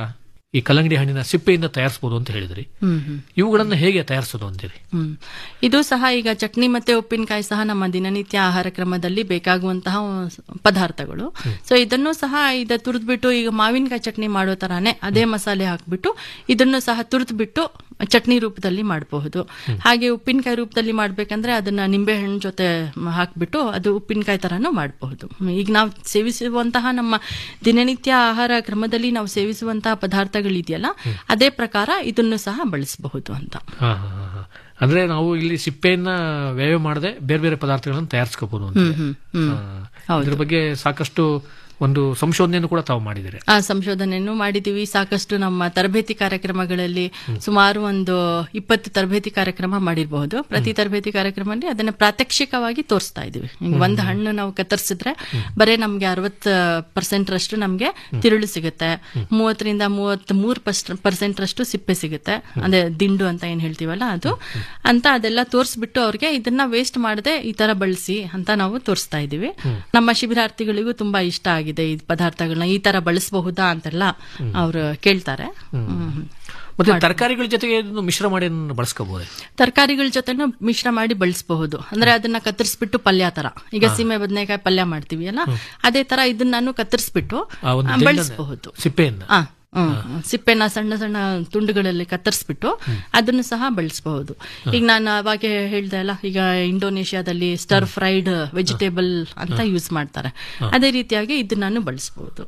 ಈ ಕಲ್ಲಂಗಡಿ ಹಣ್ಣಿನ ಸಿಪ್ಪೆಯಿಂದ ತಯಾರಿಸಬಹುದು ಅಂತ ಹೇಳಿದ್ರಿ ಹ್ಮ್ ಹ್ಮ್ ಇವುಗಳನ್ನ ಹೇಗೆ ತಯಾರಿಸೋದು ಅಂತೀರಿ ಹ್ಮ್ ಇದು ಸಹ ಈಗ ಚಟ್ನಿ ಮತ್ತೆ ಉಪ್ಪಿನಕಾಯಿ ಸಹ ನಮ್ಮ ದಿನನಿತ್ಯ ಆಹಾರ ಕ್ರಮದಲ್ಲಿ ಬೇಕಾಗುವಂತಹ ಪದಾರ್ಥಗಳು ಸೊ ಇದನ್ನು ಸಹ ಇದ ತುರಿದ್ಬಿಟ್ಟು ಈಗ ಮಾವಿನಕಾಯಿ ಚಟ್ನಿ ಮಾಡೋ ತರಾನೇ ಅದೇ ಮಸಾಲೆ ಹಾಕ್ಬಿಟ್ಟು ಇದನ್ನು ಸಹ ತುರಿದ್ಬಿಟ್ಟು ಚಟ್ನಿ ರೂಪದಲ್ಲಿ ಮಾಡಬಹುದು ಹಾಗೆ ಉಪ್ಪಿನಕಾಯಿ ರೂಪದಲ್ಲಿ ಮಾಡ್ಬೇಕಂದ್ರೆ ಅದನ್ನ ನಿಂಬೆ ಹಣ್ಣು ಜೊತೆ ಮ- ಹಾಕ್ಬಿಟ್ಟು ಅದು ಉಪ್ಪಿನಕಾಯಿ ತರಾನು ಮಾಡಬಹುದು ಈಗ ನಾವು ಸೇವಿಸುವಂತಹ ನಮ್ಮ ದಿನನಿತ್ಯ ಆಹಾರ ಕ್ರಮದಲ್ಲಿ ನಾವು ಸೇವಿಸುವಂತಹ ಪದಾರ್ಥಗಳಿದೆಯಲ್ಲ ಅದೇ ಪ್ರಕಾರ ಇದನ್ನು ಸಹ ಬಳಸಬಹುದು ಅಂತ ಹಾ, ಹಾ, ಹಾ, ಹಾ. ಅಂದ್ರೆ ನಾವು ಇಲ್ಲಿ ಸಿಪ್ಪೆಯನ್ನ ವ್ಯಯ ಮಾಡದೆ ಬೇರೆ ಬೇರೆ ಪದಾರ್ಥಗಳನ್ನು ತಯಾರಿಸ್ಕೋಬಹುದು ಅಂತ ಹ್ಮ್, ಹ್ಮ್, ಹ್ಮ್. ಇದ್ರ ಬಗ್ಗೆ ಸಾಕಷ್ಟು ಒಂದು ಸಂಶೋಧನೆಯನ್ನು ಕೂಡ ತಾವು ಮಾಡಿದಿರಿ ಆ ಸಂಶೋಧನೆಯನ್ನು ಮಾಡಿದೀವಿ ಸಾಕಷ್ಟು ನಮ್ಮ ತರಬೇತಿ ಕಾರ್ಯಕ್ರಮಗಳಲ್ಲಿ ಸುಮಾರು ಒಂದು ಇಪ್ಪತ್ತು ತರಬೇತಿ ಕಾರ್ಯಕ್ರಮ ಮಾಡಿರಬಹುದು ಪ್ರತಿ ತರಬೇತಿ ಕಾರ್ಯಕ್ರಮದಲ್ಲಿ ಅದನ್ನ ಪ್ರಾತ್ಯಕ್ಷಿಕವಾಗಿ ತೋರಿಸ್ತಾ ಇದೀವಿ ಈಗ ಒಂದು ಹಣ್ಣು ನಾವು ಕತ್ತರಿಸಿದ್ರೆ ಬರೇ ನಮ್ಗೆ ಅರವತ್ತು ಪರ್ಸೆಂಟ್ ರಷ್ಟು ನಮ್ಗೆ ತಿರುಳು ಸಿಗುತ್ತೆ ಮೂವತ್ತರಿಂದ ಮೂವತ್ತ್ ಮೂರು ಪರ್ಸೆಂಟ್ ರಷ್ಟು ಸಿಪ್ಪೆ ಸಿಗುತ್ತೆ ಅದೇ ದಿಂಡು ಅಂತ ಏನ್ ಹೇಳ್ತೀವಲ್ಲ ಅದು ಅಂತ ಅದೆಲ್ಲ ತೋರಿಸ್ಬಿಟ್ಟು ಅವ್ರಿಗೆ ಇದನ್ನ ವೇಸ್ಟ್ ಮಾಡದೆ ಈ ತರ ಬಳಸಿ ಅಂತ ನಾವು ತೋರಿಸ್ತಾ ಇದೀವಿ ನಮ್ಮ ಶಿಬಿರಾರ್ಥಿಗಳಿಗೂ ತುಂಬಾ ಇಷ್ಟ ಆಗಿದೆ ಈ ಪದಾರ್ಥಗಳನ್ನ ಈ ತರ ಬಳಸಬಹುದಾ ಅಂತೆಲ್ಲ ಅವರು ಕೇಳ್ತಾರೆ ಹ್ಮ್. ಮತ್ತೆ ತರಕಾರಿಗಳ ಜೊತೆಗೆ ಇದನ್ನು ಮಿಶ್ರ ಮಾಡಿ ಬಳಸ್ಕೋಬಹುದು ತರಕಾರಿಗಳ ಜೊತೆನೂ ಮಿಶ್ರ ಮಾಡಿ ಬಳಸಬಹುದು ಅಂದ್ರೆ ಅದನ್ನ ಕತ್ತರಿಸ್ಬಿಟ್ಟು ಪಲ್ಯ ತರ ಈಗ ಸೀಮೆ ಬದನೆಕಾಯಿ ಪಲ್ಯ ಮಾಡ್ತೀವಿ ಅಲ್ಲ ಅದೇ ತರ ಇದನ್ನ ನಾನು ಕತ್ತರಿಸ್ಬಿಟ್ಟು ಆ ಒಂದು ಆ, ದಿಂಡನ್ನ- ಬಳಸಬಹುದು ಸಿಪ್ಪೆಯನ್ನ ಆ, ಹ್ಮ್. ಸಿಪ್ಪೆನ ಸಣ್ಣ ಸಣ್ಣ ತುಂಡುಗಳಲ್ಲಿ ಕತ್ತರಿಸ್ಬಿಟ್ಟು ಅದನ್ನು ಸಹ ಬಳಸಬಹುದು ಈಗ ನಾನು ಅವಾಗ ಹೇಳ್ದೆ ಅಲ್ಲ ಈಗ ಇಂಡೋನೇಷ್ಯಾದಲ್ಲಿ ಸ್ಟರ್ ಫ್ರೈಡ್ ವೆಜಿಟೇಬಲ್ ಅಂತ ಯೂಸ್ ಮಾಡ್ತಾರೆ ಅದೇ ರೀತಿಯಾಗಿ ಇದನ್ನು ಬಳಸಬಹುದು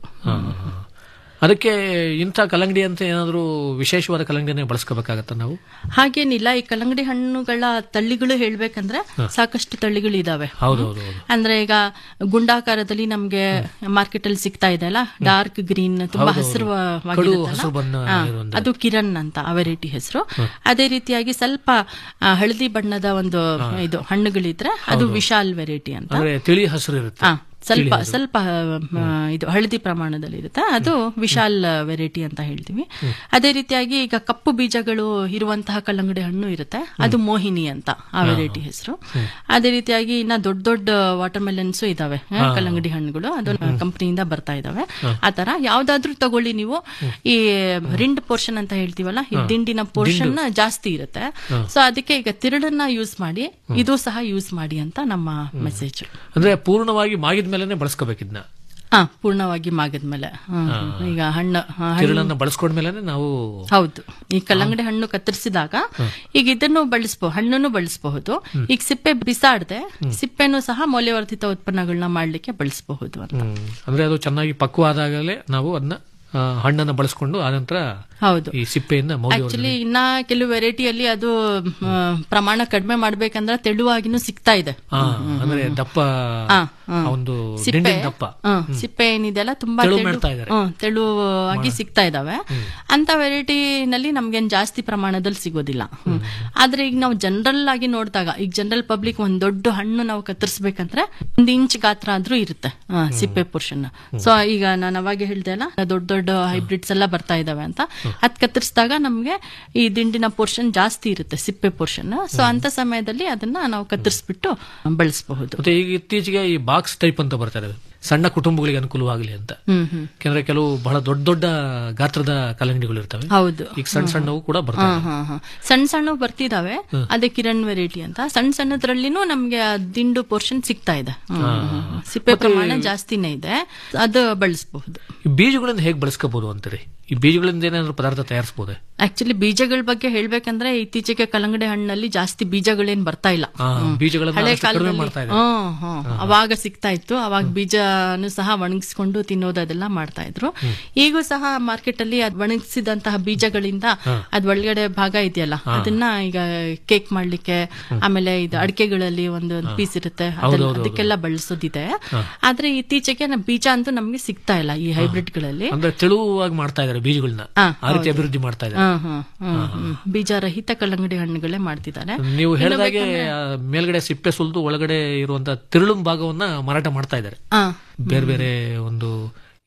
ಅದಕ್ಕೆ ಇಂಥ ಕಲ್ಲಂಗಡಿ ಅಂತ ಏನಾದರೂ ವಿಶೇಷವಾದ ಕಲ್ಲಂಗಡಿನೇ ಬಳಸ್ಕೋಬೇಕಾಗತ್ತ ನಾವು ಹಾಗೇನಿಲ್ಲ ಈ ಕಲ್ಲಂಗಡಿ ಹಣ್ಣುಗಳ ತಳ್ಳಿಗಳು ಹೇಳ್ಬೇಕಂದ್ರೆ ಸಾಕಷ್ಟು ತಳಿಗಳು ಇದಾವೆ ಹೌದು ಹೌದು ಹೌದು ಅಂದ್ರೆ ಈಗ ಗುಂಡಾಕಾರದಲ್ಲಿ ನಮ್ಗೆ ಮಾರ್ಕೆಟ್ ಅಲ್ಲಿ ಸಿಗ್ತಾ ಇದೆ ಅಲ್ಲ ಡಾರ್ಕ್ ಗ್ರೀನ್ ತುಂಬಾ ಹೌದು, ಹಸಿರು ಹೌದು. ಕಡು ಹಸಿರು ಬಣ್ಣ ಇರುವಂತ. ಅದು ಕಿರಣ್ ಅಂತ ಆ ವೆರೈಟಿ ಹೆಸರು ಅದೇ ರೀತಿಯಾಗಿ ಸ್ವಲ್ಪ ಆ, ಹಳದಿ ಬಣ್ಣದ ಒಂದು ಇದು ಹಣ್ಣುಗಳಿದ್ರೆ ಅದು ವಿಶಾಲ್ ವೆರೈಟಿ ಅಂತ ಅಂದ್ರೆ ತಿಳಿ ಹಸಿರು ಇರುತ್ತೆ ಆ, ಸ್ವಲ್ಪ ತಿಳಿ ಹಸಿರು. ಸ್ವಲ್ಪ ಆ, ಇದು ಹಳದಿ ಪ್ರಮಾಣದಲ್ಲಿ ಇರುತ್ತೆ ಅದು ವಿಶಾಲ್ ವೆರೈಟಿ ಅಂತ ಹೇಳ್ತೀವಿ ಅದೇ ರೀತಿಯಾಗಿ ಈಗ ಕಪ್ಪು ಬೀಜಗಳು ಇರುವಂತಹ ಕಲ್ಲಂಗಡಿ ಹಣ್ಣು ಇರುತ್ತೆ ಅದು ಮೋಹಿನಿ ಅಂತ ಆ ವೆರೈಟಿ ಹೆಸರು ಅದೇ ರೀತಿಯಾಗಿ ಇನ್ನ ದೊಡ್ಡ ದೊಡ್ಡ ವಾಟರ್ ಮೆಲನ್ಸ್ ಇದಾವೆ ಆ, ಹಾ. ಕಲ್ಲಂಗಡಿ ಹಣ್ಣುಗಳು ಅದು ಕಂಪನಿಯಿಂದ ಬರ್ತಾ ಇದಾವೆ ಆ ತರ ಯಾವ್ದಾದ್ರೂ ತಗೊಳ್ಳಿ ನೀವು ಈ ರಿಂಡ್ ಪೋರ್ಷನ್ ಅಂತ ಹೇಳ್ತೀವಲ್ಲ ಈ ಹಾ. ದಿಂಡಿನ ಪೋರ್ಷನ್ ದಿಂಡು. ಜಾಸ್ತಿ ಇರುತ್ತೆ ಹಾ. ಸೊ ಅದಕ್ಕೆ ಈಗ ತಿರುಳನ್ನ ಯೂಸ್ ಮಾಡಿ ಇದು ಸಹ ಯೂಸ್ ಮಾಡಿ ಅಂತ ನಮ್ಮ ಮೆಸೇಜ್ ಅಂದ್ರೆ ಪೂರ್ಣವಾಗಿ ಮಾಗಿದ ಮೇಲೆನೆ ಬಳಸ್ಕೋಬೇಕಿದ್ನ ಹಾ ಪೂರ್ಣವಾಗಿ ಮಾಗಿದ್ಮೇಲೆ ಹ್ಮ್. ಹಾ. ಈಗ ಹಣ್ಣು ಹಾ, ಹಣ್ಣು- ತಿರುಳನ್ನ ಬಳಸ್ಕೊಂಡ್ಮೇಲೆ ನಾವು ಹೌದು ಈ ಕಲ್ಲಂಗಡಿ ಹಣ್ಣು ಕತ್ತರಿಸಿದಾಗ ಈಗ ಇದನ್ನು ಬಳಸಬಹುದು ಹಣ್ಣನ್ನು ಬಳಸಬಹುದು ಈಗ ಸಿಪ್ಪೆ ಬಿಸಾಡದೆ ಸಿಪ್ಪೆನೂ ಸಹ ಮೌಲ್ಯವರ್ಧಿತ ಉತ್ಪನ್ನಗಳನ್ನ ಮಾಡ್ಲಿಕ್ಕೆ ಬಳಸಬಹುದು ಅಂತ ಹ್ಮ್. ಅಂದ್ರೆ ಅದು ಚೆನ್ನಾಗಿ ಪಕ್ವ ಆದಾಗಲೇ ನಾವು ಅದನ್ನ ಆ, ಹಣ್ಣನ್ನ ಬಳಸ್ಕೊಂಡು ಆನಂತರ ಹೌದು ಈ ಸಿಪ್ಪೆಯನ್ನ ಮೌಲ್ಯ ಆಕ್ಚುಲಿ ಇನ್ನ ಕೆಲವು ವೆರೈಟಿಯಲ್ಲಿ ಅದು ಆ, ಪ್ರಮಾಣ ಕಡಿಮೆ ಮಾಡ್ಬೇಕಂದ್ರೆ ತೆಳುವಾಗಿನೂ ಸಿಗ್ತಾ ಇದೆ ಆ, ಅಂದ್ರೆ ದಪ್ಪ ಆ, ಆ. ಆ ಒಂದು ಸಿಪ್ಪೆ ದಿಂಡಿನ ದಪ್ಪ ಆ, ಸಿಪ್ಪೆ ಏನಿದೆಲ್ಲ ತುಂಬಾ ತೆಳು ತೆಳು- ಮಾಡ್ತಾ ಇದಾರೆ. ಹ್ಮ್, ತೆಳುವಾಗಿ ಸಿಗ್ತಾ ಇದಾವೆ ಅಂತ ವೆರೈಟಿನಲ್ಲಿ ನಮ್ಗೇನ್ ಜಾಸ್ತಿ ಪ್ರಮಾಣದಲ್ಲಿ ಸಿಗೋದಿಲ್ಲ ಹ್ಮ್. ಆದ್ರೆ ಈಗ ನಾವು ಜನರಲ್ ಆಗಿ ನೋಡಿದಾಗ ಈಗ ಜನರಲ್ ಪಬ್ಲಿಕ್ ಒಂದ್ ದೊಡ್ಡ ಹಣ್ಣು ನಾವು ಕತ್ತರಿಸ್ಬೇಕಂದ್ರೆ ಒಂದ್ ಇಂಚ್ ಗಾತ್ರ ಆದ್ರೂ ಇರುತ್ತೆ ಆ, ಸಿಪ್ಪೆ ಪೋರ್ಷನ್ ಸೊ ಈಗ ನಾನು ಅವಾಗ ಹೇಳ್ದೆ ಅಲ್ಲ ದೊಡ್ಡ ದೊಡ್ಡ ಹೈಬ್ರಿಡ್ಸ್ ಎಲ್ಲ ಬರ್ತಾ ಇದಾವೆ ಅಂತ ಅದ್ ಕತ್ತರಿಸಿದಾಗ ನಮ್ಗೆ ಈ ದಿಂಡಿನ ಪೋರ್ಷನ್ ಜಾಸ್ತಿ ಇರುತ್ತೆ ಸಿಪ್ಪೆ ಪೋರ್ಷನ್ ಸೊ ಅಂತ ಸಮಯದಲ್ಲಿ ಅದನ್ನ ನಾವು ಕತ್ತರಿಸ್ಬಿಟ್ಟು ಬಳಸಬಹುದು ಮತ್ತೆ ಈಗ ಇತ್ತೀಚೆಗೆ ಈ ಬಾಕ್ಸ್ ಟೈಪ್ ಅಂತ ಬರ್ತಾರೆ ಸಣ್ಣ ಕುಟುಂಬಗಳಿಗೆ ಅನುಕೂಲವಾಗಲಿ ಅಂತ ಹ್ಮ್ ಹ್ಮ್ ಯಾಕಂದ್ರೆ ಕೆಲವು ಬಹಳ ದೊಡ್ಡ ದೊಡ್ಡ ಗಾತ್ರದ ಕಲ್ಲಂಗಡಿಗಳು ಇರ್ತವೆ ಹೌದು ಈಗ ಸಣ್ಣ ಸಣ್ಣವು ಕೂಡ ಬರ್ತವೆ ಹಾ, ಹಾ, ಹಾ. ಸಣ್ಣ ಸಣ್ಣ ಬರ್ತಿದಾವೆ ಹ್ಮ್. ಅದೇ ಕಿರಣ್ ವೆರೈಟಿ ಅಂತ ಸಣ್ಣ ಸಣ್ಣದ್ರಲ್ಲಿನೂ ನಮ್ಗೆ ಆ ದಿಂಡು ಪೋರ್ಷನ್ ಸಿಗ್ತಾ ಇದೆ ಹ್ಮ್, ಹಾ. ಹ್ಮ್, ಹ್ಮ್. ಸಿಪ್ಪೆ ಮತ್ತೆ ಪ್ರಮಾಣ ಜಾಸ್ತಿನೇ ಇದೆ ಅದು ಬಳಸಬಹುದು ಈ ಬೀಜಗಳನ್ನ ಹೇಗೆ ಬಳಸ್ಕೋಬಹುದು ಅಂತೀರಿ ಈ ಬೀಜಗಳಿಂದ ಏನಾದ್ರು ಪದಾರ್ಥ ತಯಾರಿಸಬಹುದೇ ಆಕ್ಚುಲಿ ಬೀಜಗಳ ಬಗ್ಗೆ ಹೇಳ್ಬೇಕಂದ್ರೆ ಇತ್ತೀಚೆಗೆ ಕಲ್ಲಂಗಡಿ ಹಣ್ಣಲ್ಲಿ ಜಾಸ್ತಿ ಬೀಜಗಳೇನ್ ಬರ್ತಾ ಇಲ್ಲ ಆ, ಹ್ಮ್. ಬೀಜಗಳನ್ನ ಹಳೆ ಅಷ್ಟು ಕಡಿಮೆ ಕಾಲದಲ್ಲಿ ಮಾಡ್ತಾ ಇದ್ದಾರೆ. ಹ್ಮ್, ಹ್ಮ್. ಅವಾಗ ಸಿಗ್ತಾ ಇತ್ತು ಅವಾಗ ಬೀಜನು ಸಹ ಒಣಗಿಸ್ಕೊಂಡು ತಿನ್ನೋದು ಅದೆಲ್ಲ ಮಾಡ್ತಾ ಇದ್ರು ಈಗೂ ಸಹ ಮಾರ್ಕೆಟ್ ಅಲ್ಲಿ ಅದ್ ಒಣಗಿಸಿದಂತಹ ಬೀಜಗಳಿಂದ ಅದ್ ಒಳಗಡೆ ಭಾಗ ಇದೆಯಲ್ಲ ಅದನ್ನ ಈಗ ಕೇಕ್ ಮಾಡ್ಲಿಕ್ಕೆ ಆಮೇಲೆ ಇದು ಅಡಿಕೆಗಳಲ್ಲಿ ಒಂದು ಪೀಸ್ ಇರುತ್ತೆ ಅದೆಲ್ಲ- ಹೌದೌದು. ಅದಕ್ಕೆಲ್ಲ ಬಳಸೋದಿದೆ ಆದ್ರೆ ಇತ್ತೀಚೆಗೆ ನ- ಬೀಜ ಅಂತೂ ನಮ್ಗೆ ಸಿಗ್ತಾ ಇಲ್ಲ ಈ ಹೈಬ್ರಿಡ್ ಗಳಲ್ಲಿ ಅಂದ್ರೆ ತೆಳುವಾಗಿ ಮಾಡ್ತಾ ಇದ್ದಾರೆ ಬೀಜಗಳನ್ನ ಆ, ಆ ರೀತಿ ಹೌದು. ಅಭಿವೃದ್ಧಿ ಮಾಡ್ತಾ ಇದ್ದಾರೆ ಹ್ಮ್, ಹ್ಮ್, ಹ್ಮ್, ಹ್ಮ್. ಬೀಜರಹಿತ ಕಲ್ಲಂಗಡಿ ಹಣ್ಣುಗಳೇ ಮಾಡ್ತಿದ್ದಾರೆ ನೀವು ಇನ್ನು ಹೇಳಿದಾಗೆ ಬೇಕಂದ್ರೆ- ಆ, ಮೇಲ್ಗಡೆ ಸಿಪ್ಪೆ ಸುಲಿದು ಒಳಗಡೆ ಇರುವಂತ ತಿರುಳು ಭಾಗವನ್ನ ಮಾರಾಟ ಮಾಡ್ತಾ ಇದ್ದಾರೆ ಆ, ಬೇರೆ ಬೇರೆ ಒಂದು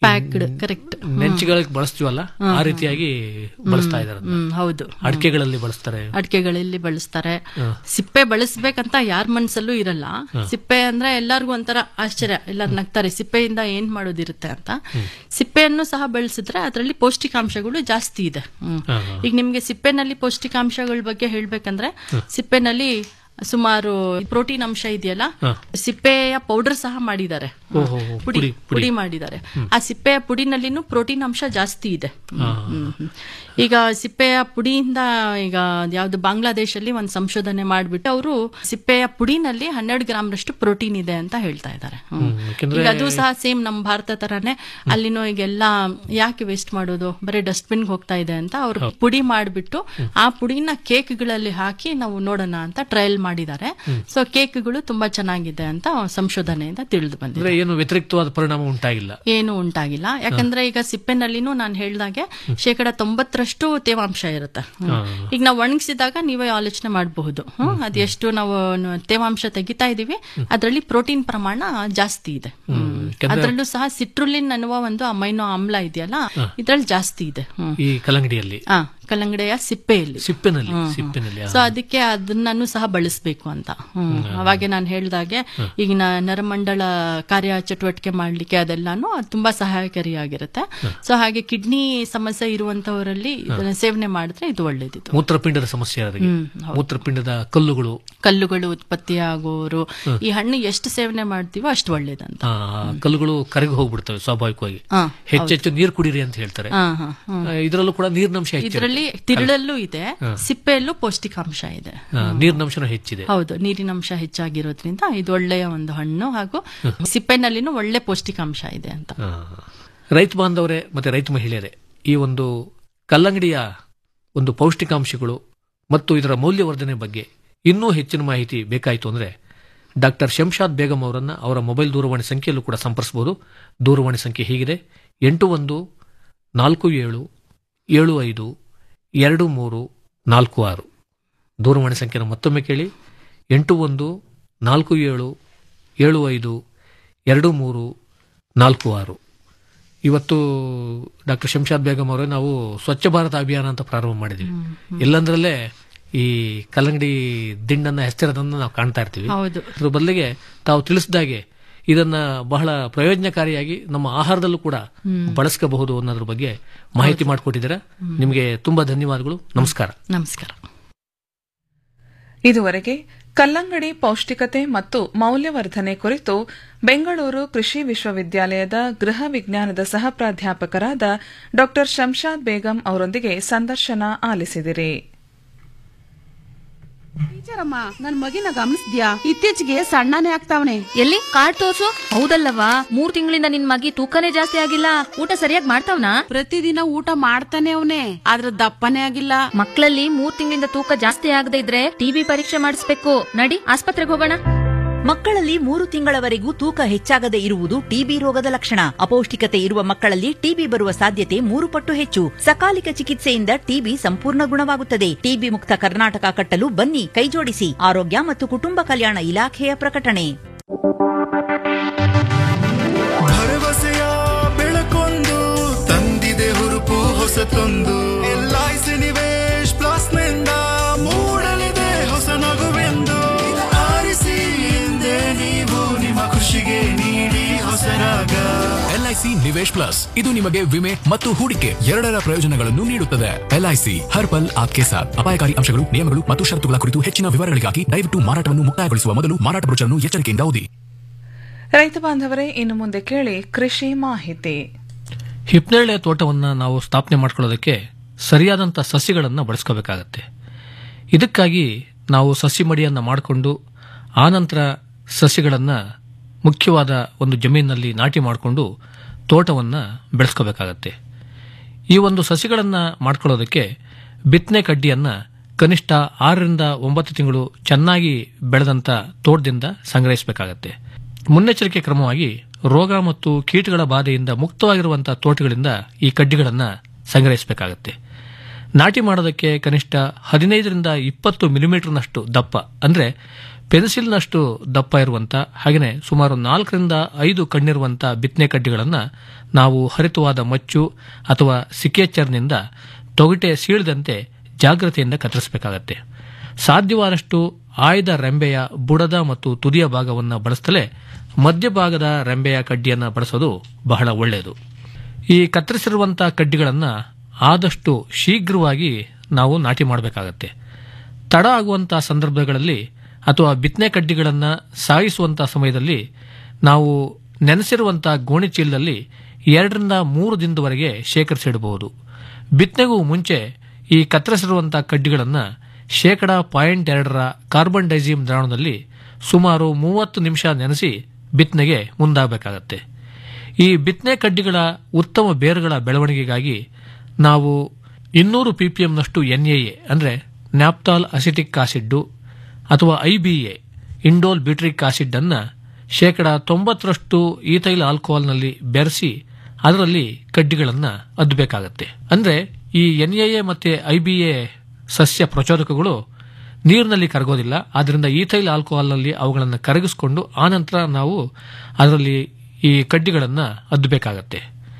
ಪ್ಯಾಕ್ಡ್ ಕರೆಕ್ಟ್ ನೆಂಚುಗಳಿಗೆ ಬಳಸ್ತೀವಲ್ಲ ಆ ರೀತಿಯಾಗಿ ಬಳಸ್ತಾ ಇದ್ದಾರೆ ಅದನ್ನ. ಹ್ಮ್ ಹೌದು ಅಡಿಕೆಗಳಲ್ಲಿ ಬಳಸ್ತಾರೆ ಅಡಿಕೆಗಳಲ್ಲಿ ಬಳಸ್ತಾರೆ ಹ. ಸಿಪ್ಪೆ ಬಳಸ್ಬೇಕಂತ ಯಾರ ಮನ್ಸಲ್ಲೂ ಇರಲ್ಲ ಹ. ಸಿಪ್ಪೆ ಅಂದ್ರೆ ಎಲ್ಲಾರ್ಗು ಒಂಥರ ಆಶ್ಚರ್ಯ ಎಲ್ಲಾರು ನಗ್ತಾರೆ ಸಿಪ್ಪೆಯಿಂದ ಏನ್ ಮಾಡೋದಿರುತ್ತೆ ಅಂತ ಸಿಪ್ಪೆಯನ್ನು ಸಹ ಬಳಸಿದ್ರೆ ಅದರಲ್ಲಿ ಪೌಷ್ಟಿಕಾಂಶಗಳು ಜಾಸ್ತಿ ಇದೆ ಹ್ಮ್. ಹ, ಹ. ಈಗ ನಿಮ್ಗೆ ಸಿಪ್ಪೆನಲ್ಲಿ ಪೌಷ್ಟಿಕಾಂಶಗಳ ಬಗ್ಗೆ ಹೇಳ್ಬೇಕಂದ್ರೆ ಸಿಪ್ಪೆನಲ್ಲಿ ಸುಮಾರು ಪ್ರೋಟೀನ್ ಅಂಶ ಇದೆಯಲ್ಲ ಹ. ಸಿಪ್ಪೆಯ ಪೌಡರ್ ಸಹ ಮಾಡಿದ್ದಾರೆ ಓಹೋ, ಓಹೋ, ಪುಡಿ ಪುಡಿ, ಪುಡಿ. ಪುಡಿ ಮಾಡಿದ್ದಾರೆ ಹ್ಮ್. ಆ ಸಿಪ್ಪೆಯ ಪುಡಿನಲ್ಲಿನೂ ಪ್ರೋಟೀನ್ ಅಂಶ ಜಾಸ್ತಿ ಇದೆ ಹಾ. ಹ್ಮ್, ಹ್ಮ್. ಈಗ ಸಿಪ್ಪೆಯ ಪುಡಿಯಿಂದ ಈಗ ಯಾವ್ದು ಬಾಂಗ್ಲಾದೇಶಲ್ಲಿ ಒಂದು ಸಂಶೋಧನೆ ಮಾಡಿಬಿಟ್ಟು ಅವರು ಸಿಪ್ಪೆಯ ಪುಡಿನಲ್ಲಿ ಹನ್ನೆರಡು ಗ್ರಾಮ್ರಷ್ಟು ಪ್ರೋಟೀನ್ ಇದೆ ಅಂತ ಹೇಳ್ತಾ ಇದ್ದಾರೆ ಹ್ಮ್. ಹ್ಮ್, ಯಾಕೆಂದ್ರೆ- ಈಗ ಅದು ಸಹ ಸೇಮ್ ನಮ್ಮ ಭಾರತ ತರಾನೇ ಅಲ್ಲಿನೂ ಈಗೆಲ್ಲ ಯಾಕೆ ವೇಸ್ಟ್ ಮಾಡೋದು ಬರೀ ಡಸ್ಟ್ಬಿನ್ಗೆ ಹೋಗ್ತಾ ಇದೆ ಅಂತ ಅವರು ಹೌದು. ಪುಡಿ ಮಾಡಿಬಿಟ್ಟು ಆ ಪುಡಿನ ಕೇಕ್ಗಳಲ್ಲಿ ಹಾಕಿ ನಾವು ನೋಡೋಣ ಅಂತ ಟ್ರಯಲ್ ಮಾಡಿದ್ದಾರೆ ಸೊ ಕೇಕ್ಗಳು ತುಂಬಾ ಚೆನ್ನಾಗಿದೆ ಅಂತ ಸಂಶೋಧನೆಯಿಂದ ತಿಳಿದು ಬಂದಿದೆ ಅಂದ್ರೆ ಏನು ವ್ಯತಿರಿಕ್ತವಾದ ಪರಿಣಾಮ ಉಂಟಾಗಿಲ್ಲ ಏನು ಉಂಟಾಗಿಲ್ಲ ಯಾಕಂದ್ರೆ ಈಗ ಸಿಪ್ಪೆನಲ್ಲಿನೂ ನಾನು ಹೇಳ್ದಾಗೆ ಶೇಕಡ ತೊಂಬತ್ತರಷ್ಟು ತೇವಾಂಶ ಇರುತ್ತೆ ಹ್ಮ್. ಹಾ. ಈಗ ನಾವು ಒಣಗಿಸಿದಾಗ ನೀವೇ ಆಲೋಚನೆ ಮಾಡಬಹುದು ಅದು ಎಷ್ಟು ನಾವು ನ- ತೇವಾಂಶ ತೆಗಿತಾ ಇದೀವಿ ಅದರಲ್ಲಿ ಪ್ರೋಟೀನ್ ಪ್ರಮಾಣ ಜಾಸ್ತಿ ಇದೆ ಹ್ಮ್. ಯಾಕಂದ್ರೆ- ಅದರಲ್ಲೂ ಸಹ ಸಿಟ್ರುಲಿನ್ ಅನ್ನುವ ಒಂದು ಅಮೈನೋ ಆಮ್ಲ ಇದೆಯಲ್ಲ ಹಾ. ಇದ್ರಲ್ಲಿ ಜಾಸ್ತಿ ಇದೆ ಹ್ಮ್. ಈ ಕಲ್ಲಂಗಡಿಯಲ್ಲಿ ಆ ಕಲ್ಲಂಗಡಿಯ ಸಿಪ್ಪೆಯಲ್ಲಿ ಸಿಪ್ಪೆನಲ್ಲಿ ಹ್ಮ್, ಹ್ಮ್. ಸಿಪ್ಪೆನಲ್ಲಿ ಆ. ಸೊ ಅದಕ್ಕೆ ಅದನ್ನು ಸಹ ಬಳಸಬೇಕು ಅಂತ ಹ್ಮ್. ಅವಾಗೆ ನಾನು ಹೇಳ್ದಾಗೆ ಈಗಿನ ನರಮಂಡಲ ಕಾರ್ಯ ಚಟುವಟಿಕೆ ಮಾಡ್ಲಿಕ್ಕೆ ಅದೆಲ್ಲಾನು ಅದು ತುಂಬಾ ಸಹಾಯಕಾರಿಯಾಗಿರುತ್ತೆ ಸೊ ಹಾಗೆ ಕಿಡ್ನಿ ಸಮಸ್ಯೆ ಇರುವಂತವರಲ್ಲಿ ಇದನ್ನ ಸೇವನೆ ಮಾಡಿದ್ರೆ ಇದು ಒಳ್ಳೇದಿತ್ತು ಮೂತ್ರಪಿಂಡದ ಸಮಸ್ಯೆ ಅವರಿಗೆ ಹ್ಮ್, ಹೌದು. ಮೂತ್ರಪಿಂಡದ ಕಲ್ಲುಗಳು ಕಲ್ಲುಗಳು ಉತ್ಪತ್ತಿಯಾಗೋರು ಈ ಹಣ್ಣು ಎಷ್ಟು ಸೇವನೆ ಮಾಡ್ತೀವೋ ಅಷ್ಟು ಒಳ್ಳೇದಂತ ಆ, ಕಲ್ಲುಗಳು ಕರಗಿ ಹೋಗ್ಬಿಡ್ತವೆ ಸ್ವಾಭಾವಿಕವಾಗಿ ಹಾ, ಹೆಚ್ಚೆಚ್ಚು ನೀರು ಕುಡೀರಿ ಅಂತ ಹೇಳ್ತಾರೆ ಹಾ, ಹಾ, ಹ್ಮ್. ಆ, ಇದರಲ್ಲೂ ಕೂಡ ನೀರಿನಂಶ ಹೆಚ್ಚಿರುತ್ತೆ. ಇದರಲ್ಲಿ ತಿರುಳಲ್ಲೂ ಇದೆ ಹಾ. ಸಿಪ್ಪೆಯಲ್ಲೂ ಪೌಷ್ಟಿಕಾಂಶ ಇದೆ ಆ, ನೀರಿನಂಶನೂ ಹೆಚ್ಚಿದೆ ಹೌದು ನೀರಿನಂಶ ಹೆಚ್ಚಾಗಿರೋದ್ರಿಂದ ಇದು ಒಳ್ಳೆಯ ಒಂದು ಹಣ್ಣು ಹಾಗೂ ಸಿಪ್ಪೆನಲ್ಲಿನೂ ಒಳ್ಳೆ ಪೌಷ್ಟಿಕಾಂಶ ಇದೆ ಅಂತ ಆ, ರೈತ ಬಾಂಧವರೇ ಮತ್ತೆ ರೈತ ಮಹಿಳೆಯರೇ ಈ ಒಂದು ಕಲ್ಲಂಗಡಿಯ ಒಂದು ಪೌಷ್ಟಿಕಾಂಶಗಳು ಮತ್ತು ಇದರ ಮೌಲ್ಯವರ್ಧನೆ ಬಗ್ಗೆ ಇನ್ನೂ ಹೆಚ್ಚಿನ ಮಾಹಿತಿ ಬೇಕಾಯಿತು ಅಂದ್ರೆ ಡಾಕ್ಟರ್ ಶಂಶಾದ್ ಬೇಗಂ ಅವರನ್ನ ಅವರ ಮೊಬೈಲ್ ದೂರವಾಣಿ ಸಂಖ್ಯೆಯಲ್ಲೂ ಕೂಡ ಸಂಪರ್ಸಬಹುದು ದೂರವಾಣಿ ಸಂಖ್ಯೆ ಹೀಗಿದೆ ಎಂಟು ಒಂದು ನಾಲ್ಕು ಏಳು ಏಳು ಐದು ಎರಡು ಮೂರು ನಾಲ್ಕು ಆರು ದೂರವಾಣಿ ಸಂಖ್ಯೆನ ಮತ್ತೊಮ್ಮೆ ಕೇಳಿ ಎಂಟು ಒಂದು ನಾಲ್ಕು ಏಳು ಏಳು ಐದು ಎರಡು ಮೂರು ನಾಲ್ಕು ಆರು ಇವತ್ತು ಡಾಕ್ಟರ್ ಶಂಶಾದ್ ಬೇಗಂ ಅವರೇ ನಾವು ಸ್ವಚ್ಛ ಭಾರತ ಅಭಿಯಾನ ಅಂತ ಪ್ರಾರಂಭ ಮಾಡಿದ್ವಿ ಎಲ್ಲಂದ್ರಲ್ಲೇ ಈ ಕಲ್ಲಂಗಡಿ ದಿಂಡನ್ನ ಹೆಸರದನ್ನ ನಾವು ಕಾಣ್ತಾ ಇರ್ತೀವಿ ಹೌದು. ಅದ್ರ ಬದಲಿಗೆ ತಾವು ತಿಳಿಸಿದಾಗೆ ಇದನ್ನ ಬಹಳ ಪ್ರಯೋಜನಕಾರಿಯಾಗಿ ನಮ್ಮ ಆಹಾರದಲ್ಲೂ ಕೂಡ ಹ್ಮ್. ಬಳಸ್ಕೋಬಹುದು ಅನ್ನೋದ್ರ ಬಗ್ಗೆ ಮಾಹಿತಿ ಮಾಡಿಕೊಟ್ಟಿದ್ದೀರಾ ನಿಮಗೆ ತುಂಬಾ ಧನ್ಯವಾದಗಳು ನಮಸ್ಕಾರ ನಮಸ್ಕಾರ ಇದುವರೆಗೆ ಕಲ್ಲಂಗಡಿ ಪೌಷ್ಟಿಕತೆ ಮತ್ತು ಮೌಲ್ಯವರ್ಧನೆ ಕುರಿತು ಬೆಂಗಳೂರು ಕೃಷಿ ವಿಶ್ವವಿದ್ಯಾಲಯದ ಗೃಹ ವಿಜ್ಞಾನದ ಸಹ ಪ್ರಾಧ್ಯಾಪಕರಾದ ಡಾ ಶಂಶಾದ್ ಬೇಗಂ ಅವರೊಂದಿಗೆ ಸಂದರ್ಶನ ಆಲಿಸಿದಿರಿ ಟೀಚರ್ ಅಮ್ಮ ನನ್ ಮಗಿನ ಗಮನಿಸ್ದ್ಯಾ ಇತ್ತೀಚೆಗೆ ಸಣ್ಣನೇ ಆಗ್ತಾವನೆ ಎಲ್ಲಿ ಕಾರ್ಡ್ ತೋರ್ಸು ಹೌದಲ್ಲವಾ ಮೂರ್ ತಿಂಗಳಿಂದ ನಿನ್ ಮಗಿ ತೂಕನೇ ಜಾಸ್ತಿ ಆಗಿಲ್ಲ ಊಟ ಸರಿಯಾಗಿ ಮಾಡ್ತಾವ್ನಾ ಪ್ರತಿದಿನ ಊಟ ಮಾಡ್ತಾನೆ ಅವನೇ ಆದ್ರ ದಪ್ಪನೇ ಆಗಿಲ್ಲ ಮಕ್ಕಳಲ್ಲಿ ಮೂರ್ ತಿಂಗಳಿಂದ ತೂಕ ಜಾಸ್ತಿ ಆಗದೆ ಇದ್ರೆ ಟಿಬಿ ಪರೀಕ್ಷೆ ಮಾಡಿಸ್ಬೇಕು ನಡಿ ಆಸ್ಪತ್ರೆಗೆ ಹೋಗೋಣ ಮಕ್ಕಳಲ್ಲಿ ಮೂರು ತಿಂಗಳವರೆಗೂ ತೂಕ ಹೆಚ್ಚಾಗದೆ ಇರುವುದು ಟಿಬಿ ರೋಗದ ಲಕ್ಷಣ ಅಪೌಷ್ಟಿಕತೆ ಇರುವ ಮಕ್ಕಳಲ್ಲಿ ಟಿಬಿ ಬರುವ ಸಾಧ್ಯತೆ ಮೂರು ಪಟ್ಟು ಹೆಚ್ಚು ಸಕಾಲಿಕ ಚಿಕಿತ್ಸೆಯಿಂದ ಟಿಬಿ ಸಂಪೂರ್ಣ ಗುಣವಾಗುತ್ತದೆ ಟಿಬಿ ಮುಕ್ತ ಕರ್ನಾಟಕ ಕಟ್ಟಲು ಬನ್ನಿ ಕೈಜೋಡಿಸಿ ಆರೋಗ್ಯ ಮತ್ತು ಕುಟುಂಬ ಕಲ್ಯಾಣ ಇಲಾಖೆಯ ಪ್ರಕಟಣೆ ಭರವಸೆಯ ಬೆಳಕೊಂದು ತಂದಿದೆ ಹುರುಪು ಹೊಸತೊಂದು ಎಲ್ಐಸಿ ನಿವೇಶ್ ಪ್ಲಸ್ ನಿಂದ ಮೂಡಲಿದೆ ಹೊಸ ನಗುವೆಂದು ಆರಿಸಿ ಹಿಂದೆ ನೀವು ನಿಮ್ಮ ಖುಷಿಗೆ ನೀಡಿ ಹೊಸ ರಾಗ ಎಲ್ಐಸಿ ನಿವೇಶ್ ಪ್ಲಸ್ ಇದು ನಿಮಗೆ ವಿಮೆ ಮತ್ತು ಹೂಡಿಕೆ ಎರಡರ ಪ್ರಯೋಜನಗಳನ್ನು ನೀಡುತ್ತದೆ ಎಲ್ಐಸಿ ಹರ್ ಪಲ್ ಆಪ್ಕೆ ಸಾಥ್ ಅಪಾಯಕಾರಿ ಅಂಶಗಳು ನಿಯಮಗಳು ಮತ್ತು ಷರತ್ತುಗಳ ಕುರಿತು ಹೆಚ್ಚಿನ ವಿವರಗಳಿಗಾಗಿ ದಯವಿಟ್ಟು ಮಾರಾಟವನ್ನು ಮುಕ್ತಾಯಗೊಳಿಸುವ ಮೊದಲು ಮಾರಾಟ ಬ್ರೋಚರ್ನ್ನು ಎಚ್ಚರಿಕೆಯಿಂದ ಓದಿ ರೈತ ಬಾಂಧವರೇ ಇನ್ನು ಮುಂದೆ ಕೇಳಿ ಕೃಷಿ ಮಾಹಿತಿ ಹಿಪ್ನೇರಳೆ ತೋಟವನ್ನು ನಾವು ಸ್ಥಾಪನೆ ಮಾಡ್ಕೊಳ್ಳೋದಕ್ಕೆ ಸರಿಯಾದಂಥ ಸಸ್ಯಗಳನ್ನು ಬಳಸ್ಕೋಬೇಕಾಗತ್ತೆ ಇದಕ್ಕಾಗಿ ನಾವು ಸಸಿ ಮಡಿಯನ್ನು ಮಾಡಿಕೊಂಡು ಆನಂತರ ಸಸ್ಯಗಳನ್ನು ಮುಖ್ಯವಾದ ಒಂದು ಜಮೀನಿನಲ್ಲಿ ನಾಟಿ ಮಾಡಿಕೊಂಡು ತೋಟವನ್ನು ಬೆಳೆಸ್ಕೋಬೇಕಾಗತ್ತೆ ಈ ಒಂದು ಸಸಿಗಳನ್ನು ಮಾಡ್ಕೊಳ್ಳೋದಕ್ಕೆ ಬಿತ್ತನೆ ಕಡ್ಡಿಯನ್ನು ಕನಿಷ್ಠ ಆರರಿಂದ ಒಂಬತ್ತು ತಿಂಗಳು ಚೆನ್ನಾಗಿ ಬೆಳೆದಂಥ ತೋಟದಿಂದ ಸಂಗ್ರಹಿಸಬೇಕಾಗತ್ತೆ ಮುನ್ನೆಚ್ಚರಿಕೆ ಕ್ರಮವಾಗಿ ರೋಗ ಮತ್ತು ಕೀಟಗಳ ಬಾಧೆಯಿಂದ ಮುಕ್ತವಾಗಿರುವಂತಹ ತೋಟಗಳಿಂದ ಈ ಕಡ್ಡಿಗಳನ್ನು ಸಂಗ್ರಹಿಸಬೇಕಾಗತ್ತೆ ನಾಟಿ ಮಾಡೋದಕ್ಕೆ ಕನಿಷ್ಠ ಹದಿನೈದರಿಂದ ಇಪ್ಪತ್ತು ಮಿಲಿಮೀಟರ್ನಷ್ಟು ದಪ್ಪ ಅಂದರೆ ಪೆನ್ಸಿಲ್ನಷ್ಟು ದಪ್ಪ ಇರುವಂತ ಹಾಗೆಯೇ ಸುಮಾರು ನಾಲ್ಕರಿಂದ ಐದು ಕಣ್ಣಿರುವಂತ ಬಿತ್ತನೆ ಕಡ್ಡಿಗಳನ್ನು ನಾವು ಹರಿತವಾದ ಮಚ್ಚು ಅಥವಾ ಸಿಕೇಚರ್ನಿಂದ ತೊಗಟೆ ಸೀಳದಂತೆ ಜಾಗ್ರತೆಯಿಂದ ಕತ್ತರಿಸಬೇಕಾಗತ್ತೆ ಸಾಧ್ಯವಾದಷ್ಟು ಆಯ್ದ ರೆಂಬೆಯ ಬುಡದ ಮತ್ತು ತುದಿಯ ಭಾಗವನ್ನು ಬಳಸಲೇ ಮಧ್ಯಭಾಗದ ರೆಂಬೆಯ ಕಡ್ಡಿಯನ್ನು ಬಳಸೋದು ಬಹಳ ಒಳ್ಳೆಯದು ಈ ಕತ್ತರಿಸಿರುವಂತಹ ಕಡ್ಡಿಗಳನ್ನು ಆದಷ್ಟು ಶೀಘ್ರವಾಗಿ ನಾವು ನಾಟಿ ಮಾಡಬೇಕಾಗತ್ತೆ ತಡ ಆಗುವಂತಹ ಸಂದರ್ಭಗಳಲ್ಲಿ ಅಥವಾ ಬಿತ್ತನೆ ಕಡ್ಡಿಗಳನ್ನು ಸಾಗಿಸುವಂತಹ ಸಮಯದಲ್ಲಿ ನಾವು ನೆನೆಸಿರುವಂತಹ ಗೋಣಿ ಚೀಲದಲ್ಲಿ ಎರಡರಿಂದ ಮೂರು ದಿನದವರೆಗೆ ಶೇಖರಿಸಿಡಬಹುದು ಬಿತ್ತನೆಗೂ ಮುಂಚೆ ಈ ಕತ್ತರಿಸಿರುವಂತಹ ಕಡ್ಡಿಗಳನ್ನು ಶೇಕಡ ಪಾಯಿಂಟ್ ಎರಡರ ಕಾರ್ಬನ್ ಡೈಸಿಮ್ ದ್ರಾವಣದಲ್ಲಿ ಸುಮಾರು ಮೂವತ್ತು ನಿಮಿಷ ನೆನೆಸಿ ಬಿತ್ತನೆಗೆ ಮುಂದಾಗಬೇಕಾಗತ್ತೆ ಈ ಬಿತ್ತನೆ ಕಡ್ಡಿಗಳ ಉತ್ತಮ ಬೇರುಗಳ ಬೆಳವಣಿಗೆಗಾಗಿ ನಾವು ಇನ್ನೂರು ಪಿಪಿಎಂನಷ್ಟು ಎನ್ಎಎ ಅಂದರೆ ನ್ಯಾಪ್ತಾಲ್ ಅಸಿಟಿಕ್ ಆಸಿಡ್ಡು ಅಥವಾ ಐಬಿಎ ಇಂಡೋಲ್ ಬ್ಯೂಟ್ರಿಕ್ ಆಸಿಡ್ ಅನ್ನ ಶೇಕಡ ತೊಂಬತ್ತರಷ್ಟು ಈಥೈಲ್ ಆಲ್ಕೋಹಾಲ್ನಲ್ಲಿ ಬೆರೆಸಿ ಅದರಲ್ಲಿ ಕಡ್ಡಿಗಳನ್ನು ಅದ್ದಬೇಕಾಗತ್ತೆ ಅಂದ್ರೆ ಈ ಎನ್ಎಎ ಮತ್ತೆ ಐಬಿಎ ಸಸ್ಯ ಪ್ರಚೋದಕಗಳು ನೀರಿನಲ್ಲಿ ಕರಗೋದಿಲ್ಲ ಆದ್ದರಿಂದ ಈಥೈಲ್ ಆಲ್ಕೋಹಾಲ್ನಲ್ಲಿ ಅವುಗಳನ್ನು ಕರಗಿಸಿಕೊಂಡು ಆನಂತರ ನಾವು ಅದರಲ್ಲಿ ಈ ಕಡ್ಡಿಗಳನ್ನು ಅದ್ದಬೇಕಾಗತ್ತೆ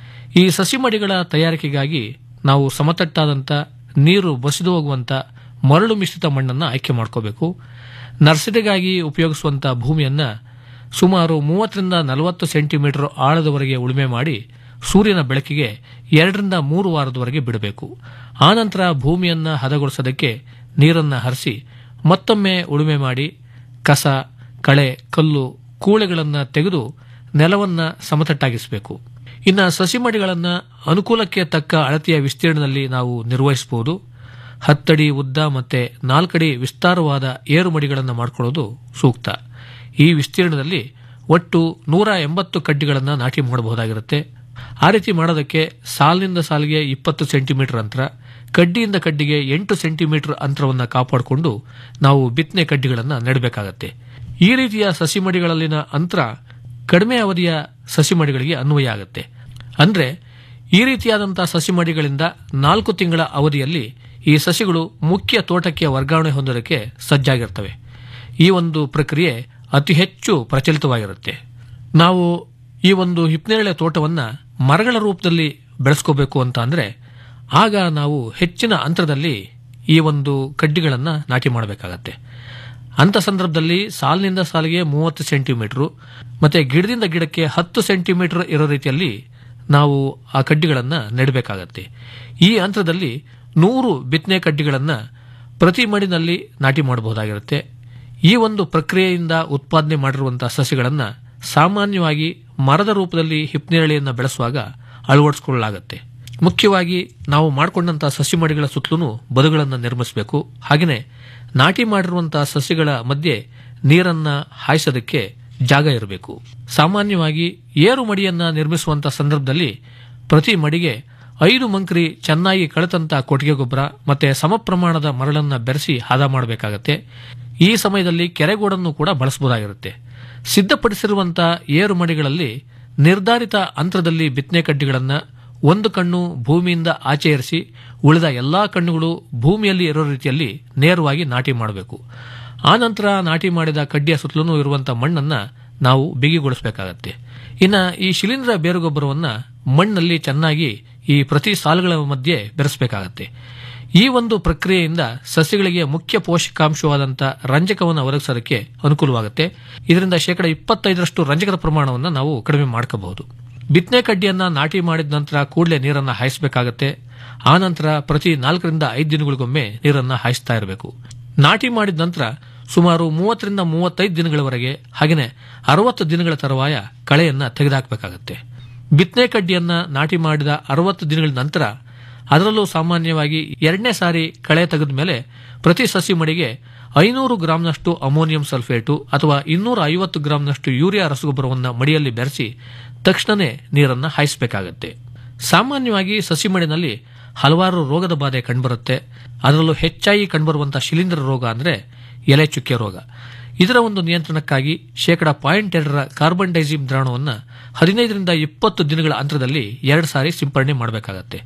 ಈ ಸಸಿಮಡಿಗಳ ತಯಾರಿಕೆಗಾಗಿ ನಾವು ಸಮತಟ್ಟಾದಂಥ ನೀರು ಬಸಿದು ಹೋಗುವಂಥ ಮರಳು ಮಿಶ್ರಿತ ಮಣ್ಣನ್ನು ಆಯ್ಕೆ ಮಾಡ್ಕೋಬೇಕು ನರ್ಸರಿಗಾಗಿ ಉಪಯೋಗಿಸುವಂಥ ಭೂಮಿಯನ್ನು ಸುಮಾರು ಮೂವತ್ತರಿಂದ ನಲವತ್ತು ಸೆಂಟಿಮೀಟರ್ ಆಳದವರೆಗೆ ಉಳುಮೆ ಮಾಡಿ ಸೂರ್ಯನ ಬೆಳಕಿಗೆ ಎರಡರಿಂದ ಮೂರು ವಾರದವರೆಗೆ ಬಿಡಬೇಕು ಆನಂತರ ಭೂಮಿಯನ್ನು ಹದಗೊಳಿಸೋದಕ್ಕೆ ನೀರನ್ನು ಹರಿಸಿ ಮತ್ತೊಮ್ಮೆ ಉಳುಮೆ ಮಾಡಿ ಕಸ ಕಳೆ ಕಲ್ಲು ಕೂಳೆಗಳನ್ನು ತೆಗೆದು ನೆಲವನ್ನು ಸಮತಟ್ಟಾಗಿಸಬೇಕು ಇನ್ನು ಸಸಿಮಡಿಗಳನ್ನು ಅನುಕೂಲಕ್ಕೆ ತಕ್ಕ ಅಳತೆಯ ವಿಸ್ತೀರ್ಣದಲ್ಲಿ ನಾವು ನಿರ್ವಹಿಸಬಹುದು ಹತ್ತಡಿ ಉದ್ದ ಮತ್ತೆ ನಾಲ್ಕಡಿ ವಿಸ್ತಾರವಾದ ಏರುಮಡಿಗಳನ್ನು ಮಾಡಿಕೊಳ್ಳೋದು ಸೂಕ್ತ ಈ ವಿಸ್ತೀರ್ಣದಲ್ಲಿ ಒಟ್ಟು ನೂರ ಎಂಬತ್ತು ಕಡ್ಡಿಗಳನ್ನು ನಾಟಿ ಮಾಡಬಹುದಾಗಿರುತ್ತೆ ಆ ರೀತಿ ಮಾಡೋದಕ್ಕೆ ಸಾಲಿನಿಂದ ಸಾಲಿಗೆ ಇಪ್ಪತ್ತು ಸೆಂಟಿಮೀಟರ್ ಅಂತರ ಕಡ್ಡಿಯಿಂದ ಕಡ್ಡಿಗೆ ಎಂಟು ಸೆಂಟಿಮೀಟರ್ ಅಂತರವನ್ನು ಕಾಪಾಡಿಕೊಂಡು ನಾವು ಬಿತ್ತನೆ ಕಡ್ಡಿಗಳನ್ನು ನೆಡಬೇಕಾಗತ್ತೆ ಈ ರೀತಿಯ ಸಸಿಮಡಿಗಳಲ್ಲಿನ ಅಂತರ ಕಡಿಮೆ ಅವಧಿಯ ಸಸಿಮಡಿಗಳಿಗೆ ಅನ್ವಯ ಆಗುತ್ತೆ ಅಂದ್ರೆ ಈ ರೀತಿಯಾದಂತಹ ಸಸಿಮಡಿಗಳಿಂದ ನಾಲ್ಕು ತಿಂಗಳ ಅವಧಿಯಲ್ಲಿ ಈ ಸಸಿಗಳು ಮುಖ್ಯ ತೋಟಕ್ಕೆ ವರ್ಗಾವಣೆ ಹೊಂದೋದಕ್ಕೆ ಸಜ್ಜಾಗಿರ್ತವೆ ಈ ಒಂದು ಪ್ರಕ್ರಿಯೆ ಅತಿ ಹೆಚ್ಚು ಪ್ರಚಲಿತವಾಗಿರುತ್ತೆ ನಾವು ಈ ಒಂದು ಹಿಪ್ನೇರಳೆ ತೋಟವನ್ನ ಮರಗಳ ರೂಪದಲ್ಲಿ ಬೆಳೆಸ್ಕೋಬೇಕು ಅಂತ ಅಂದ್ರೆ ಆಗ ನಾವು ಹೆಚ್ಚಿನ ಅಂತರದಲ್ಲಿ ಈ ಒಂದು ಕಡ್ಡಿಗಳನ್ನು ನಾಟಿ ಮಾಡಬೇಕಾಗತ್ತೆ ಅಂತ ಸಂದರ್ಭದಲ್ಲಿ ಸಾಲಿನಿಂದ ಸಾಲಿಗೆ ಮೂವತ್ತು ಸೆಂಟಿಮೀಟರ್ ಮತ್ತೆ ಗಿಡದಿಂದ ಗಿಡಕ್ಕೆ ಹತ್ತು ಸೆಂಟಿಮೀಟರ್ ಇರೋ ರೀತಿಯಲ್ಲಿ ನಾವು ಆ ಕಡ್ಡಿಗಳನ್ನು ನೆಡಬೇಕಾಗತ್ತೆ ಈ ಅಂತರದಲ್ಲಿ ನೂರು ಬಿತ್ತನೆ ಕಡ್ಡಿಗಳನ್ನು ಪ್ರತಿ ಮಡಿನಲ್ಲಿ ನಾಟಿ ಮಾಡಬಹುದಾಗಿರುತ್ತೆ ಈ ಒಂದು ಪ್ರಕ್ರಿಯೆಯಿಂದ ಉತ್ಪಾದನೆ ಮಾಡಿರುವಂತಹ ಸಸಿಗಳನ್ನು ಸಾಮಾನ್ಯವಾಗಿ ಮರದ ರೂಪದಲ್ಲಿ ಹಿಪ್ನೇರಳೆಯನ್ನು ಬೆಳೆಸುವಾಗ ಅಳವಡಿಸಿಕೊಳ್ಳಲಾಗುತ್ತೆ ಮುಖ್ಯವಾಗಿ ನಾವು ಮಾಡಿಕೊಂಡಂತಹ ಸಸಿ ಮಡಿಗಳ ಸುತ್ತಲೂ ಬದುಗಳನ್ನು ನಿರ್ಮಿಸಬೇಕು ಹಾಗೆಯೇ ನಾಟಿ ಮಾಡಿರುವಂತಹ ಸಸ್ಯಗಳ ಮಧ್ಯೆ ನೀರನ್ನ ಹಾಯಿಸೋದಕ್ಕೆ ಜಾಗ ಇರಬೇಕು ಸಾಮಾನ್ಯವಾಗಿ ಏರು ಮಡಿಯನ್ನ ನಿರ್ಮಿಸುವಂತಹ ಸಂದರ್ಭದಲ್ಲಿ ಪ್ರತಿ ಮಡಿಗೆ ಐದು ಮಂಕ್ರಿ ಚೆನ್ನಾಗಿ ಕಳೆತಂತ ಕೊಟ್ಟಿಗೆ ಗೊಬ್ಬರ ಮತ್ತೆ ಸಮ ಪ್ರಮಾಣದ ಮರಳನ್ನ ಬೆರೆಸಿ ಹದ ಮಾಡಬೇಕಾಗತ್ತೆ ಈ ಸಮಯದಲ್ಲಿ ಕೆರೆಗೋಡನ್ನು ಕೂಡ ಬಳಸಬಹುದಾಗಿರುತ್ತೆ ಸಿದ್ಧಪಡಿಸಿರುವಂತಹ ಏರು ಮಡಿಗಳಲ್ಲಿ ನಿರ್ಧಾರಿತ ಅಂತರದಲ್ಲಿ ಬಿತ್ತನೆ ಕಡ್ಡಿಗಳನ್ನು ಒಂದು ಕಣ್ಣು ಭೂಮಿಯಿಂದ ಆಚೆ ಇರಿಸಿ ಉಳಿದ ಎಲ್ಲಾ ಕಣ್ಣುಗಳು ಭೂಮಿಯಲ್ಲಿ ಇರೋ ರೀತಿಯಲ್ಲಿ ನೇರವಾಗಿ ನಾಟಿ ಮಾಡಬೇಕು ಆನಂತರ ನಾಟಿ ಮಾಡಿದ ಕಡ್ಡಿಯ ಸುತ್ತಲೂ ಇರುವಂತಹ ಮಣ್ಣನ್ನ ನಾವು ಬಿಗಿಗೊಳಿಸಬೇಕಾಗತ್ತೆ ಇನ್ನು ಈ ಶಿಲೀಂಧ್ರ ಬೇರುಗೊಬ್ಬರವನ್ನ ಮಣ್ಣಲ್ಲಿ ಚೆನ್ನಾಗಿ ಈ ಪ್ರತಿ ಸಾಲುಗಳ ಮಧ್ಯೆ ಬೆರೆಸಬೇಕಾಗತ್ತೆ ಈ ಒಂದು ಪ್ರಕ್ರಿಯೆಯಿಂದ ಸಸ್ಯಗಳಿಗೆ ಮುಖ್ಯ ಪೋಷಕಾಂಶವಾದಂಥ ರಂಜಕವನ್ನು ಒದಗಿಸೋದಕ್ಕೆ ಅನುಕೂಲವಾಗುತ್ತೆ ಇದರಿಂದ ಶೇಕಡ ಇಪ್ಪತ್ತೈದರಷ್ಟು ರಂಜಕದ ಪ್ರಮಾಣವನ್ನು ನಾವು ಕಡಿಮೆ ಮಾಡ್ಕೋಬಹುದು ಬಿತ್ತನೆ ಕಡ್ಡಿಯನ್ನ ನಾಟಿ ಮಾಡಿದ ನಂತರ ಕೂಡಲೇ ನೀರನ್ನು ಹಾಯಿಸಬೇಕಾಗತ್ತೆ ಆ ನಂತರ ಪ್ರತಿ ನಾಲ್ಕರಿಂದ ಐದು ದಿನಗಳಿಗೊಮ್ಮೆ ನೀರನ್ನು ಹಾಯಿಸ್ತಾ ಇರಬೇಕು ನಾಟಿ ಮಾಡಿದ ನಂತರ ಸುಮಾರು ಮೂವತ್ತರಿಂದ ಮೂವತ್ತೈದು ದಿನಗಳವರೆಗೆ ಹಾಗೆಯೇ ಅರವತ್ತು ದಿನಗಳ ತರುವಾಯ ಕಳೆಯನ್ನ ತೆಗೆದುಹಾಕಬೇಕಾಗತ್ತೆ ಬಿತ್ತನೆ ಕಡ್ಡಿಯನ್ನ ನಾಟಿ ಮಾಡಿದ ಅರವತ್ತು ದಿನಗಳ ನಂತರ ಅದರಲ್ಲೂ ಸಾಮಾನ್ಯವಾಗಿ ಎರಡನೇ ಸಾರಿ ಕಳೆ ತೆಗೆದ ಮೇಲೆ ಪ್ರತಿ ಸಸಿ ಮಡಿಗೆ ಐನೂರು ಗ್ರಾಂನಷ್ಟು ಅಮೋನಿಯಂ ಸಲ್ಫೇಟು ಅಥವಾ ಇನ್ನೂರ ಐವತ್ತು ಗ್ರಾಂನಷ್ಟು ಯೂರಿಯಾ ರಸಗೊಬ್ಬರವನ್ನು ಮಡಿಯಲ್ಲಿ ಬೆರೆಸಿ ತಕ್ಷಣವೇ ನೀರನ್ನು ಹಾಯಿಸಬೇಕಾಗತ್ತೆ ಸಾಮಾನ್ಯವಾಗಿ ಸಸಿ ಮಡಿನಲ್ಲಿ ಹಲವಾರು ರೋಗದ ಬಾಧೆ ಕಂಡುಬರುತ್ತೆ ಅದರಲ್ಲೂ ಹೆಚ್ಚಾಗಿ ಕಂಡುಬರುವಂತಹ ಶಿಲೀಂಧ್ರ ರೋಗ ಅಂದ್ರೆ ಎಲೆ ಚುಕ್ಕೆ ರೋಗ ಇದರ ಒಂದು ನಿಯಂತ್ರಣಕ್ಕಾಗಿ ಶೇಕಡ ಪಾಯಿಂಟ್ ಎರಡರ ಕಾರ್ಬನ್ ಡೈಸಿಮ್ ದ್ರಾವಣವನ್ನು ಹದಿನೈದರಿಂದ ಇಪ್ಪತ್ತು ದಿನಗಳ ಅಂತರದಲ್ಲಿ ಎರಡು ಸಾರಿ ಸಿಂಪಡಣೆ ಮಾಡಬೇಕಾಗತ್ತೆ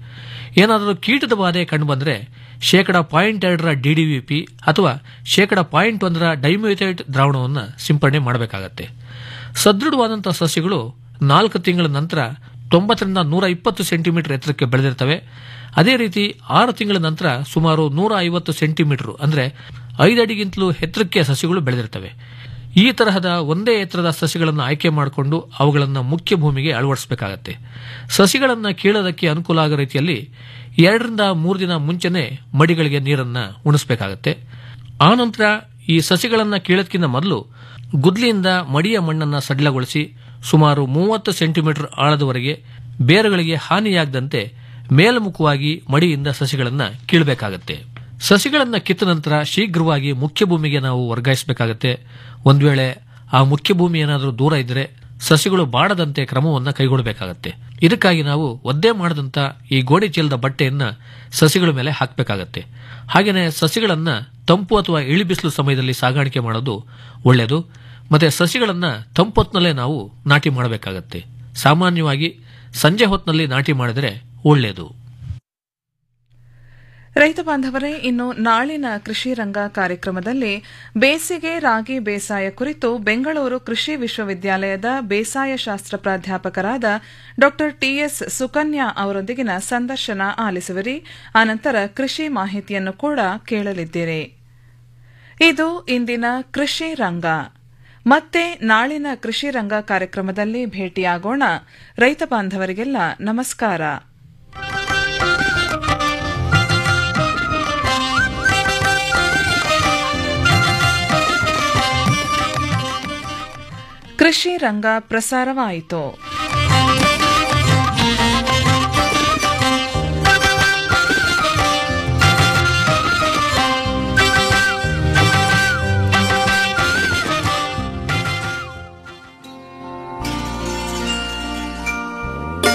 ಏನಾದರೂ ಕೀಟದ ಬಾಧೆ ಕಂಡುಬಂದರೆ ಶೇಕಡ ಪಾಯಿಂಟ್ ಎರಡರ ಡಿಡಿವಿಪಿ ಅಥವಾ ಶೇಕಡ ಪಾಯಿಂಟ್ ಒಂದರ ಡೈಮ್ಯೂಥೇಟ್ ದ್ರಾವಣವನ್ನು ಸಿಂಪಡಣೆ ಮಾಡಬೇಕಾಗತ್ತೆ ಸದೃಢವಾದಂತಹ ಸಸ್ಯಗಳು ನಾಲ್ಕು ತಿಂಗಳ ನಂತರ ತೊಂಬತ್ತರಿಂದ ನೂರ ಇಪ್ಪತ್ತು ಸೆಂಟಿಮೀಟರ್ ಎತ್ತರಕ್ಕೆ ಬೆಳೆದಿರ್ತವೆ ಅದೇ ರೀತಿ ಆರು ತಿಂಗಳ ನಂತರ ಸುಮಾರು ನೂರ ಐವತ್ತು ಸೆಂಟಿಮೀಟರ್ ಅಂದರೆ ಐದು ಅಡಿಗಿಂತಲೂ ಎತ್ತರಕ್ಕೆ ಸಸ್ಯಗಳು ಬೆಳೆದಿರ್ತವೆ ಈ ತರಹದ ಒಂದೇ ಎತ್ತರದ ಸಸಿಗಳನ್ನು ಆಯ್ಕೆ ಮಾಡಿಕೊಂಡು ಅವುಗಳನ್ನು ಮುಖ್ಯ ಭೂಮಿಗೆ ಅಳವಡಿಸಬೇಕಾಗತ್ತೆ ಸಸಿಗಳನ್ನು ಕೀಳೋದಕ್ಕೆ ಅನುಕೂಲ ಆಗೋ ರೀತಿಯಲ್ಲಿ ಎರಡರಿಂದ ಮೂರು ದಿನ ಮುಂಚೆನೆ ಮಡಿಗಳಿಗೆ ನೀರನ್ನು ಉಣಿಸಬೇಕಾಗತ್ತೆ ಆನಂತರ ಈ ಸಸಿಗಳನ್ನು ಕೀಳೋದಕ್ಕಿಂತ ಮೊದಲು ಗುದ್ಲಿಯಿಂದ ಮಡಿಯ ಮಣ್ಣನ್ನು ಸಡಿಲಗೊಳಿಸಿ ಸುಮಾರು ಮೂವತ್ತು ಸೆಂಟಿಮೀಟರ್ ಆಳದವರೆಗೆ ಬೇರುಗಳಿಗೆ ಹಾನಿಯಾಗದಂತೆ ಮೇಲ್ಮುಖವಾಗಿ ಮಡಿಯಿಂದ ಸಸಿಗಳನ್ನು ಕೀಳಬೇಕಾಗತ್ತೆ ಸಸಿಗಳನ್ನು ಕಿತ್ತ ನಂತರ ಶೀಘ್ರವಾಗಿ ಮುಖ್ಯ ಭೂಮಿಗೆ ನಾವು ವರ್ಗಾಯಿಸಬೇಕಾಗತ್ತೆ ಒಂದು ವೇಳೆ ಆ ಮುಖ್ಯ ಭೂಮಿ ಏನಾದರೂ ದೂರ ಇದ್ದರೆ ಸಸಿಗಳು ಬಾಡದಂತೆ ಕ್ರಮವನ್ನು ಕೈಗೊಳ್ಳಬೇಕಾಗತ್ತೆ ಇದಕ್ಕಾಗಿ ನಾವು ಒದ್ದೆ ಮಾಡದಂತ ಈ ಗೋಡೆ ಚೀಲದ ಬಟ್ಟೆಯನ್ನ ಸಸಿಗಳ ಮೇಲೆ ಹಾಕಬೇಕಾಗತ್ತೆ ಹಾಗೆಯೇ ಸಸಿಗಳನ್ನ ತಂಪು ಅಥವಾ ಇಳಿಬಿಸಿಲು ಸಮಯದಲ್ಲಿ ಸಾಗಾಣಿಕೆ ಮಾಡೋದು ಒಳ್ಳೆಯದು ಮತ್ತೆ ಸಸಿಗಳನ್ನ ತಂಪು ಹೊತ್ತಿನಲ್ಲೇ ನಾವು ನಾಟಿ ಮಾಡಬೇಕಾಗತ್ತೆ ಸಾಮಾನ್ಯವಾಗಿ ಸಂಜೆ ಹೊತ್ತಿನಲ್ಲಿ ನಾಟಿ ಮಾಡಿದರೆ ಒಳ್ಳೆಯದು ರೈತ ಬಾಂಧವರೇ ಇನ್ನು ನಾಳಿನ ಕೃಷಿ ರಂಗ ಕಾರ್ಯಕ್ರಮದಲ್ಲಿ ಬೇಸಿಗೆ ರಾಗಿ ಬೇಸಾಯ ಕುರಿತು ಬೆಂಗಳೂರು ಕೃಷಿ ವಿಶ್ವವಿದ್ಯಾಲಯದ ಬೇಸಾಯ ಶಾಸ್ತ್ರ ಪ್ರಾಧ್ಯಾಪಕರಾದ ಡಾ ಟಿಎಸ್ ಸುಕನ್ಯಾ ಅವರೊಂದಿಗಿನ ಸಂದರ್ಶನ ಆಲಿಸುವಿರಿ ಆನಂತರ ಕೃಷಿ ಮಾಹಿತಿಯನ್ನು ಕೂಡ ಕೇಳಲಿದ್ದೀರಿ ಇದು ಇಂದಿನ ಕೃಷಿ ರಂಗ ಮತ್ತೆ ನಾಳಿನ ಕೃಷಿ ರಂಗ ಕಾರ್ಯಕ್ರಮದಲ್ಲಿ ಭೇಟಿಯಾಗೋಣ ರೈತ ಬಾಂಧವರಿಗೆಲ್ಲ ನಮಸ್ಕಾರ ಕೃಷಿ ರಂಗ ಪ್ರಸಾರವಾಯಿತು